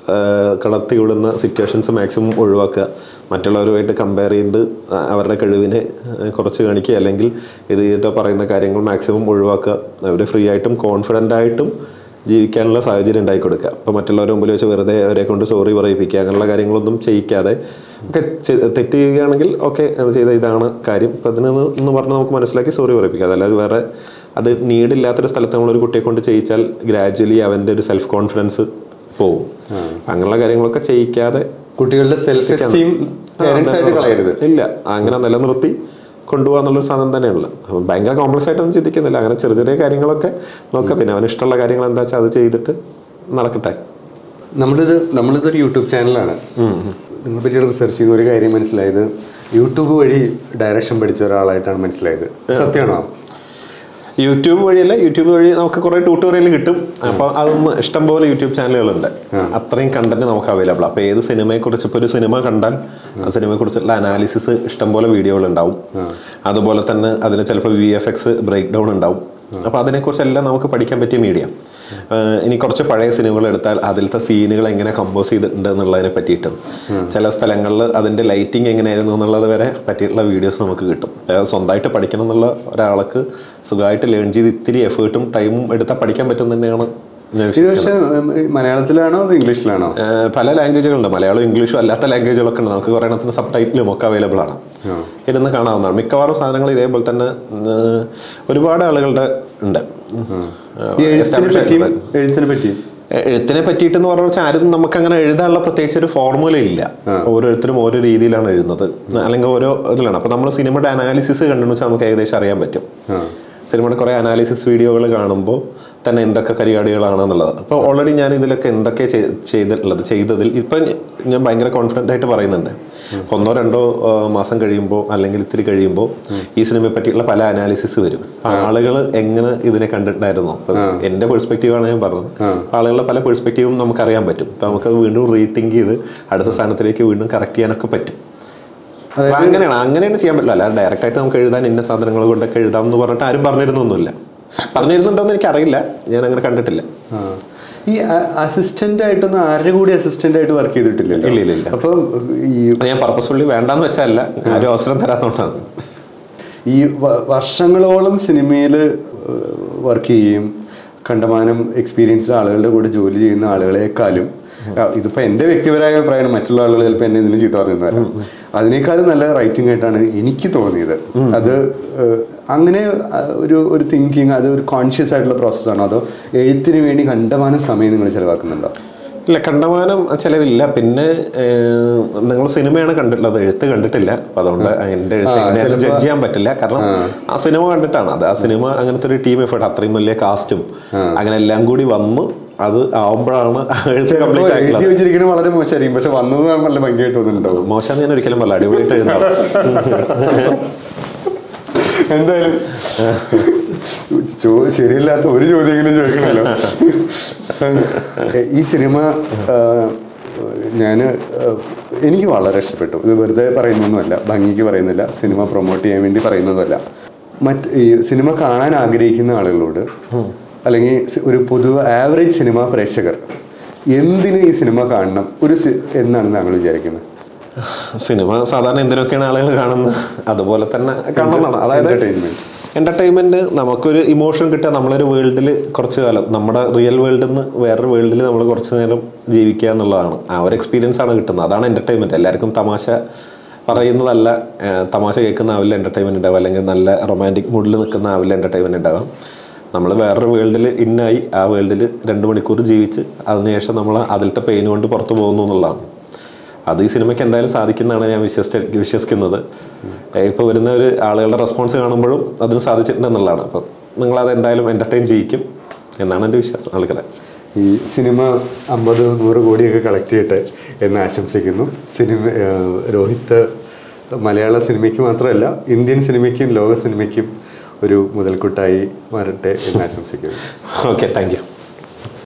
കടത്തി വിടുന്ന സിറ്റുവേഷൻസ് മാക്സിമം ഒഴിവാക്കുക മറ്റുള്ളവരുമായിട്ട് കമ്പയർ ചെയ്ത് ആ, അവരുടെ കഴിവിനെ ആ, കുറച്ച് കാണിക്കുക അല്ലെങ്കിൽ ഇത് ചെയ്തിട്ട് പറയുന്ന കാര്യങ്ങൾ മാക്സിമം ഒഴിവാക്കുക അവർ ഫ്രീ ആയിട്ടും കോൺഫിഡൻ്റ് ആയിട്ടും ജീവിക്കാനുള്ള സാഹചര്യം ഉണ്ടാക്കി കൊടുക്കുക അപ്പോൾ മറ്റുള്ളവരുടെ മുമ്പിൽ വെച്ച് വെറുതെ അവരെ കൊണ്ട് സോറി പറയിപ്പിക്കുക അങ്ങനെയുള്ള കാര്യങ്ങളൊന്നും ചെയ്യിക്കാതെ ഒക്കെ ചെ- തെറ്റ് ചെയ്യുകയാണെങ്കിൽ ഓക്കെ അത് ചെയ്ത ഇതാണ് കാര്യം അപ്പം അതിന് എന്ന് പറഞ്ഞ് നമുക്ക് മനസ്സിലാക്കി സോറി പറയിപ്പിക്കുക അതല്ലാതെ വേറെ അത് നീഡില്ലാത്തൊരു സ്ഥലത്ത് നമ്മളൊരു കുട്ടിയെ കൊണ്ട് ചെയ്യിച്ചാൽ ഗ്രാജ്വലി അവൻ്റെ ഒരു സെൽഫ് കോൺഫിഡൻസ് പോവും അങ്ങനെയുള്ള കാര്യങ്ങളൊക്കെ ചെയ്യിക്കാതെ
കുട്ടികളുടെ സെൽഫ് എസ്റ്റീം പേരൻസ് ആയിട്ട് കളയരുത്
ഇല്ല അങ്ങനെ നിലനിർത്തി കൊണ്ടുപോകാന്നുള്ളൊരു സാധനം തന്നെയുള്ളത് അപ്പം ഭയങ്കര കോംപ്ലക്സ് ആയിട്ടൊന്നും ചിന്തിക്കുന്നില്ല അങ്ങനെ ചെറിയ ചെറിയ കാര്യങ്ങളൊക്കെ നോക്കാം പിന്നെ അവന് ഇഷ്ടമുള്ള കാര്യങ്ങൾ എന്താ വെച്ചാൽ അത് ചെയ്തിട്ട് നടക്കട്ടെ
നമ്മളിത് നമ്മളിതൊരു യൂട്യൂബ് ചാനലാണ് നിങ്ങളെ പറ്റിയുള്ള റിസർച്ച് ചെയ്യുന്ന ഒരു കാര്യം മനസ്സിലായത് യൂട്യൂബ് വഴി ഡയറക്ഷൻ പഠിച്ച ഒരാളായിട്ടാണ് മനസ്സിലായത് സത്യമാണോ
യൂട്യൂബ് വഴിയല്ല യൂട്യൂബ് വഴി നമുക്ക് കുറെ ട്യൂട്ടോറിയൽ കിട്ടും അപ്പോൾ അതൊന്ന് ഇഷ്ടംപോലെ യൂട്യൂബ് ചാനലുകളുണ്ട് അത്രയും കണ്ടന്റ് നമുക്ക് അവൈലബിൾ അപ്പോൾ ഏത് സിനിമയെ കുറിച്ച് ഇപ്പോൾ ഒരു സിനിമ കണ്ടാൽ ആ സിനിമയെ കുറിച്ചുള്ള അനാലിസിസ് ഇഷ്ടംപോലെ വീഡിയോകൾ ഉണ്ടാവും അതുപോലെ തന്നെ അതിന് ചിലപ്പോൾ V F X breakdown ഉണ്ടാവും അപ്പോൾ അതിനെക്കുറിച്ചെല്ലാം നമുക്ക് പഠിക്കാൻ പറ്റിയ മീഡിയം ഇനി കുറച്ച് പഴയ സിനിമകൾ എടുത്താൽ അതിലത്തെ സീനുകൾ എങ്ങനെ കമ്പോസ് ചെയ്തിട്ടുണ്ട് എന്നുള്ളതിനെ പറ്റിയിട്ടും ചില സ്ഥലങ്ങളിൽ അതിൻ്റെ ലൈറ്റിംഗ് എങ്ങനെയായിരുന്നു എന്നുള്ളത് വരെ പറ്റിയിട്ടുള്ള വീഡിയോസ് നമുക്ക് കിട്ടും അതായത് സ്വന്തമായിട്ട് പഠിക്കണം എന്നുള്ള ഒരാൾക്ക് സുഖമായിട്ട് ലേൺ ചെയ്ത് ഇത്തിരി എഫേർട്ടും ടൈമും എടുത്താൽ പഠിക്കാൻ പറ്റും തന്നെയാണ് ഞാൻ
ഇത് പക്ഷേ ഉം, ഈ മലയാളത്തിലാണോ അതോ ഇംഗ്ലീഷിലാണോ
ഏഹ് പല ലാംഗ്വേജുകളുണ്ട് മലയാളം ഇംഗ്ലീഷും അല്ലാത്ത ലാംഗ്വേജുകളൊക്കെ ഉണ്ട് നമുക്ക് കുറേ എണ്ണത്തിന് സബ് ടൈറ്റിലും ഒക്കെ അവൈലബിൾ ആണ് ഇരുന്ന് കാണാവുന്നതാണ് മിക്കവാറും സാധനങ്ങൾ ഇതേപോലെ തന്നെ ഏഹ് ഒരുപാട് ആളുകളുടെ ഉണ്ട്
ഈ എഴുത്തിനെ
Established
പറ്റിയും
ആയിട്ടുള്ള-
എഴുത്തിനെ പറ്റിയും
എ- എഴുത്തിനെ പറ്റിയിട്ടെന്ന് പറഞ്ഞ വെച്ചാൽ ആരും നമുക്ക് അങ്ങനെ എഴുതാനുള്ള പ്രത്യേകിച്ച് ഒരു ഫോർമുല ഇല്ല ഓരോരുത്തരും ഓരോ രീതിയിലാണ് എഴുതുന്നത് അല്ലെങ്കിൽ ഓരോ ഇതിലാണ് അപ്പൊ നമ്മൾ സിനിമയുടെ അനാലിസിസ് കണ്ടെന്ന് വെച്ചാൽ നമുക്ക് ഏകദേശം അറിയാൻ പറ്റും
ആ.
സിനിമയുടെ കുറേ അനാലിസിസ് വീഡിയോകൾ കാണുമ്പോൾ തന്നെ എന്തൊക്കെ കരികാടികളാണെന്നുള്ളത് അപ്പോൾ ഓൾറെഡി ഞാൻ ഇതിലൊക്കെ എന്തൊക്കെ ചെയ്- ചെയ്തിട്ടുള്ളത് ചെയ്തതിൽ ഇപ്പം ഞാൻ ഭയങ്കര കോൺഫിഡൻ്റ് ആയിട്ട് പറയുന്നുണ്ട് ഇപ്പൊ ഒന്നോ രണ്ടോ ആ, മാസം കഴിയുമ്പോൾ അല്ലെങ്കിൽ ഇത്തിരി കഴിയുമ്പോൾ ഈ സിനിമയെ പറ്റിയുള്ള പല അനാലിസിസ് വരും ആളുകൾ എങ്ങനെ ഇതിനെ കണ്ടിട്ടുണ്ടായിരുന്നോ ഇപ്പം എൻ്റെ പെർസ്പെക്റ്റീവാണ് ഞാൻ പറഞ്ഞത് അപ്പൊ ആളുകളുടെ പല പെർസ്പെക്റ്റീവും നമുക്കറിയാൻ പറ്റും അപ്പം നമുക്കത് വീണ്ടും റീതിങ്ക് ചെയ്ത് അടുത്ത സ്ഥാനത്തിലേക്ക് വീണ്ടും കറക്റ്റ് ചെയ്യാനൊക്കെ പറ്റും അപ്പൊ അങ്ങനെയാണ് അങ്ങനെയാണ് ചെയ്യാൻ പറ്റില്ല അല്ലാതെ ഡയറക്റ്റ് ആയിട്ട് നമുക്ക് എഴുതാൻ ഇന്ന സാധനങ്ങൾ കൊണ്ടൊക്കെ എഴുതാം എന്ന് പറഞ്ഞിട്ട് ആരും പറഞ്ഞിരുന്നൊന്നുമില്ല പറഞ്ഞിരുന്നുണ്ടോന്ന് എനിക്കറിയില്ല ഞാൻ അങ്ങനെ കണ്ടിട്ടില്ല
ആ. ഈ അസിസ്റ്റന്റ് ആയിട്ടൊന്നും ആരുടെ കൂടി അസിസ്റ്റന്റ് ആയിട്ട് വർക്ക് ചെയ്തിട്ടില്ലല്ലോ
ഇല്ല, ഇല്ല, ഇല്ല.
അപ്പം ഈ
അത് ഞാൻ പർപ്പസ്ഫുള്ളി വേണ്ടാന്ന് വെച്ചല്ല ആരും അവസരം തരാത്തോണ്ടാണ്
ഈ വ- വർഷങ്ങളോളം സിനിമയിൽ വർക്ക് ചെയ്യുകയും കണ്ടമാനം എക്സ്പീരിയൻസ്ഡ് ആളുകളുടെ കൂടെ ജോലി ചെയ്യുന്ന ആളുകളെക്കാളും ആ, ഇതിപ്പോ എന്റെ വ്യക്തിപരമായ അഭിപ്രായം മറ്റുള്ള ആളുകൾ ചിലപ്പോൾ എന്നെ ഇതിന് ചീത്ത പറയുന്നു വരാം അതിനേക്കാളും നല്ല റൈറ്റിംഗ് ആയിട്ടാണ് എനിക്ക് തോന്നിയത് അത് ഏഹ്, അങ്ങനെ ആ, ഒരു ഒരു തിങ്കിങ് അത് ഒരു കോൺഷ്യസ് ആയിട്ടുള്ള പ്രോസസ്സാണോ അതോ എഴുത്തിന് വേണ്ടി കണ്ടമാനം സമയം നിങ്ങൾ ചെലവാക്കുന്നുണ്ടോ
ഇല്ല കണ്ടമാനം ചെലവില്ല പിന്നെ നിങ്ങൾ സിനിമയാണ് കണ്ടിട്ടുള്ളത് എഴുത്ത് കണ്ടിട്ടില്ല അപ്പൊ അതുകൊണ്ട് എൻ്റെ എഴുത്ത് എങ്ങനെയാണെന്ന് ജഡ്ജ് ചെയ്യാൻ പറ്റില്ല കാരണം ആ സിനിമ കണ്ടിട്ടാണ് അത് ആ സിനിമ അങ്ങനത്തെ ഒരു ടീം എഫേർട്ട് അത്രയും വലിയ കാസ്റ്റും അങ്ങനെ എല്ലാം കൂടി വന്ന് അത് ആവുമ്പോഴാണ് ആ എഴുത്ത് കംപ്ലീറ്റ്
എഴുതി
ആയിട്ടുള്ളത്
വെച്ചിരിക്കുന്നത് വളരെ മോശമായിരിക്കും പക്ഷെ വന്നത് നല്ല ഭംഗിയായിട്ട് വന്നിട്ടുണ്ടാവും
മോശം ഞാൻ ഒരിക്കലും പറയില്ല അടിപൊളിയായിട്ട് എഴുതാം
എന്തായാലും ചോ- ശരിയില്ലാത്ത ഒരു ചോദ്യമെങ്കിലും ചോദിക്കണമല്ലോ ഈ സിനിമ ഞാൻ എനിക്ക് വളരെ ഇഷ്ടപ്പെട്ടു ഇത് വെറുതെ പറയുന്നൊന്നുമല്ല ഭംഗിക്ക് പറയുന്നില്ല സിനിമ പ്രൊമോട്ട് ചെയ്യാൻ വേണ്ടി പറയുന്നതുമല്ല മറ്റ് ഈ സിനിമ കാണാൻ ആഗ്രഹിക്കുന്ന ആളുകളോട് അല്ലെങ്കിൽ സി- ഒരു പൊതു ആവറേജ് സിനിമ പ്രേക്ഷകർ എന്തിന് ഈ സിനിമ കാണണം ഒരു സി- എന്നാണ് താങ്കൾ വിചാരിക്കുന്നത്
സിനിമ സാധാരണ എന്തിനൊക്കെയാണ് ആളുകൾ കാണുന്നത് അതുപോലെ തന്നെ കാണണമെന്നാണ് അതായത്
Entertainment.
എന്റർടൈൻമെന്റ് നമുക്കൊരു ഇമോഷൻ കിട്ടുക നമ്മളൊരു വേൾഡിൽ കുറച്ച് കാലം നമ്മുടെ റിയൽ വേൾഡിൽ നിന്ന് വേറൊരു വേൾഡിൽ നമ്മൾ കുറച്ച് നേരം ജീവിക്കുക എന്നുള്ളതാണ് ആ ഒരു എക്സ്പീരിയൻസ് ആണ് കിട്ടുന്നത് അതാണ് എന്റർടൈൻമെന്റ് എല്ലാവർക്കും തമാശ പറയുന്നതല്ല ഏഹ്, തമാശ കേൾക്കുന്ന ആവില്ല എന്റർടൈൻമെന്റ് ഉണ്ടാവുക അല്ലെങ്കിൽ നല്ല റൊമാൻറ്റിക് മൂഡിൽ നിൽക്കുന്ന ആവില്ല എന്റർടൈൻമെന്റ് ഉണ്ടാവാം നമ്മൾ വേറൊരു വേൾഡിൽ ഇന്നായി ആ വേൾഡിൽ രണ്ട് മണിക്കൂർ ജീവിച്ച് അതിനുശേഷം നമ്മൾ അതിലത്തെ പെയിൻ കൊണ്ട് പുറത്തു പോകുന്നു എന്നുള്ളതാണ് അത് ഈ സിനിമയ്ക്ക് എന്തായാലും സാധിക്കുന്നതാണ് ഞാൻ വിശ്വസിച്ച വിശ്വസിക്കുന്നത് ഇപ്പോൾ വരുന്ന ഒരു ആളുകളുടെ റെസ്പോൺസ് കാണുമ്പോഴും അതിന് സാധിച്ചിട്ടുണ്ടെന്നുള്ളതാണ് അപ്പം നിങ്ങളത് എന്തായാലും എൻ്റർടൈൻ ചെയ്യിക്കും എന്നാണ് എൻ്റെ വിശ്വാസം ആളുകളെ
ഈ സിനിമ അമ്പത് നൂറ് കോടിയൊക്കെ കളക്ട് ചെയ്യട്ടെ എന്ന് ആശംസിക്കുന്നു സിനിമ ഏഹ് രോഹിത്ത് മലയാള സിനിമയ്ക്ക് മാത്രമല്ല ഇന്ത്യൻ സിനിമയ്ക്കും ലോക സിനിമയ്ക്കും ഒരു മുതൽക്കൂട്ടായി മാറട്ടെ എന്ന് ആശംസിക്കുന്നു
ഓക്കെ താങ്ക് യു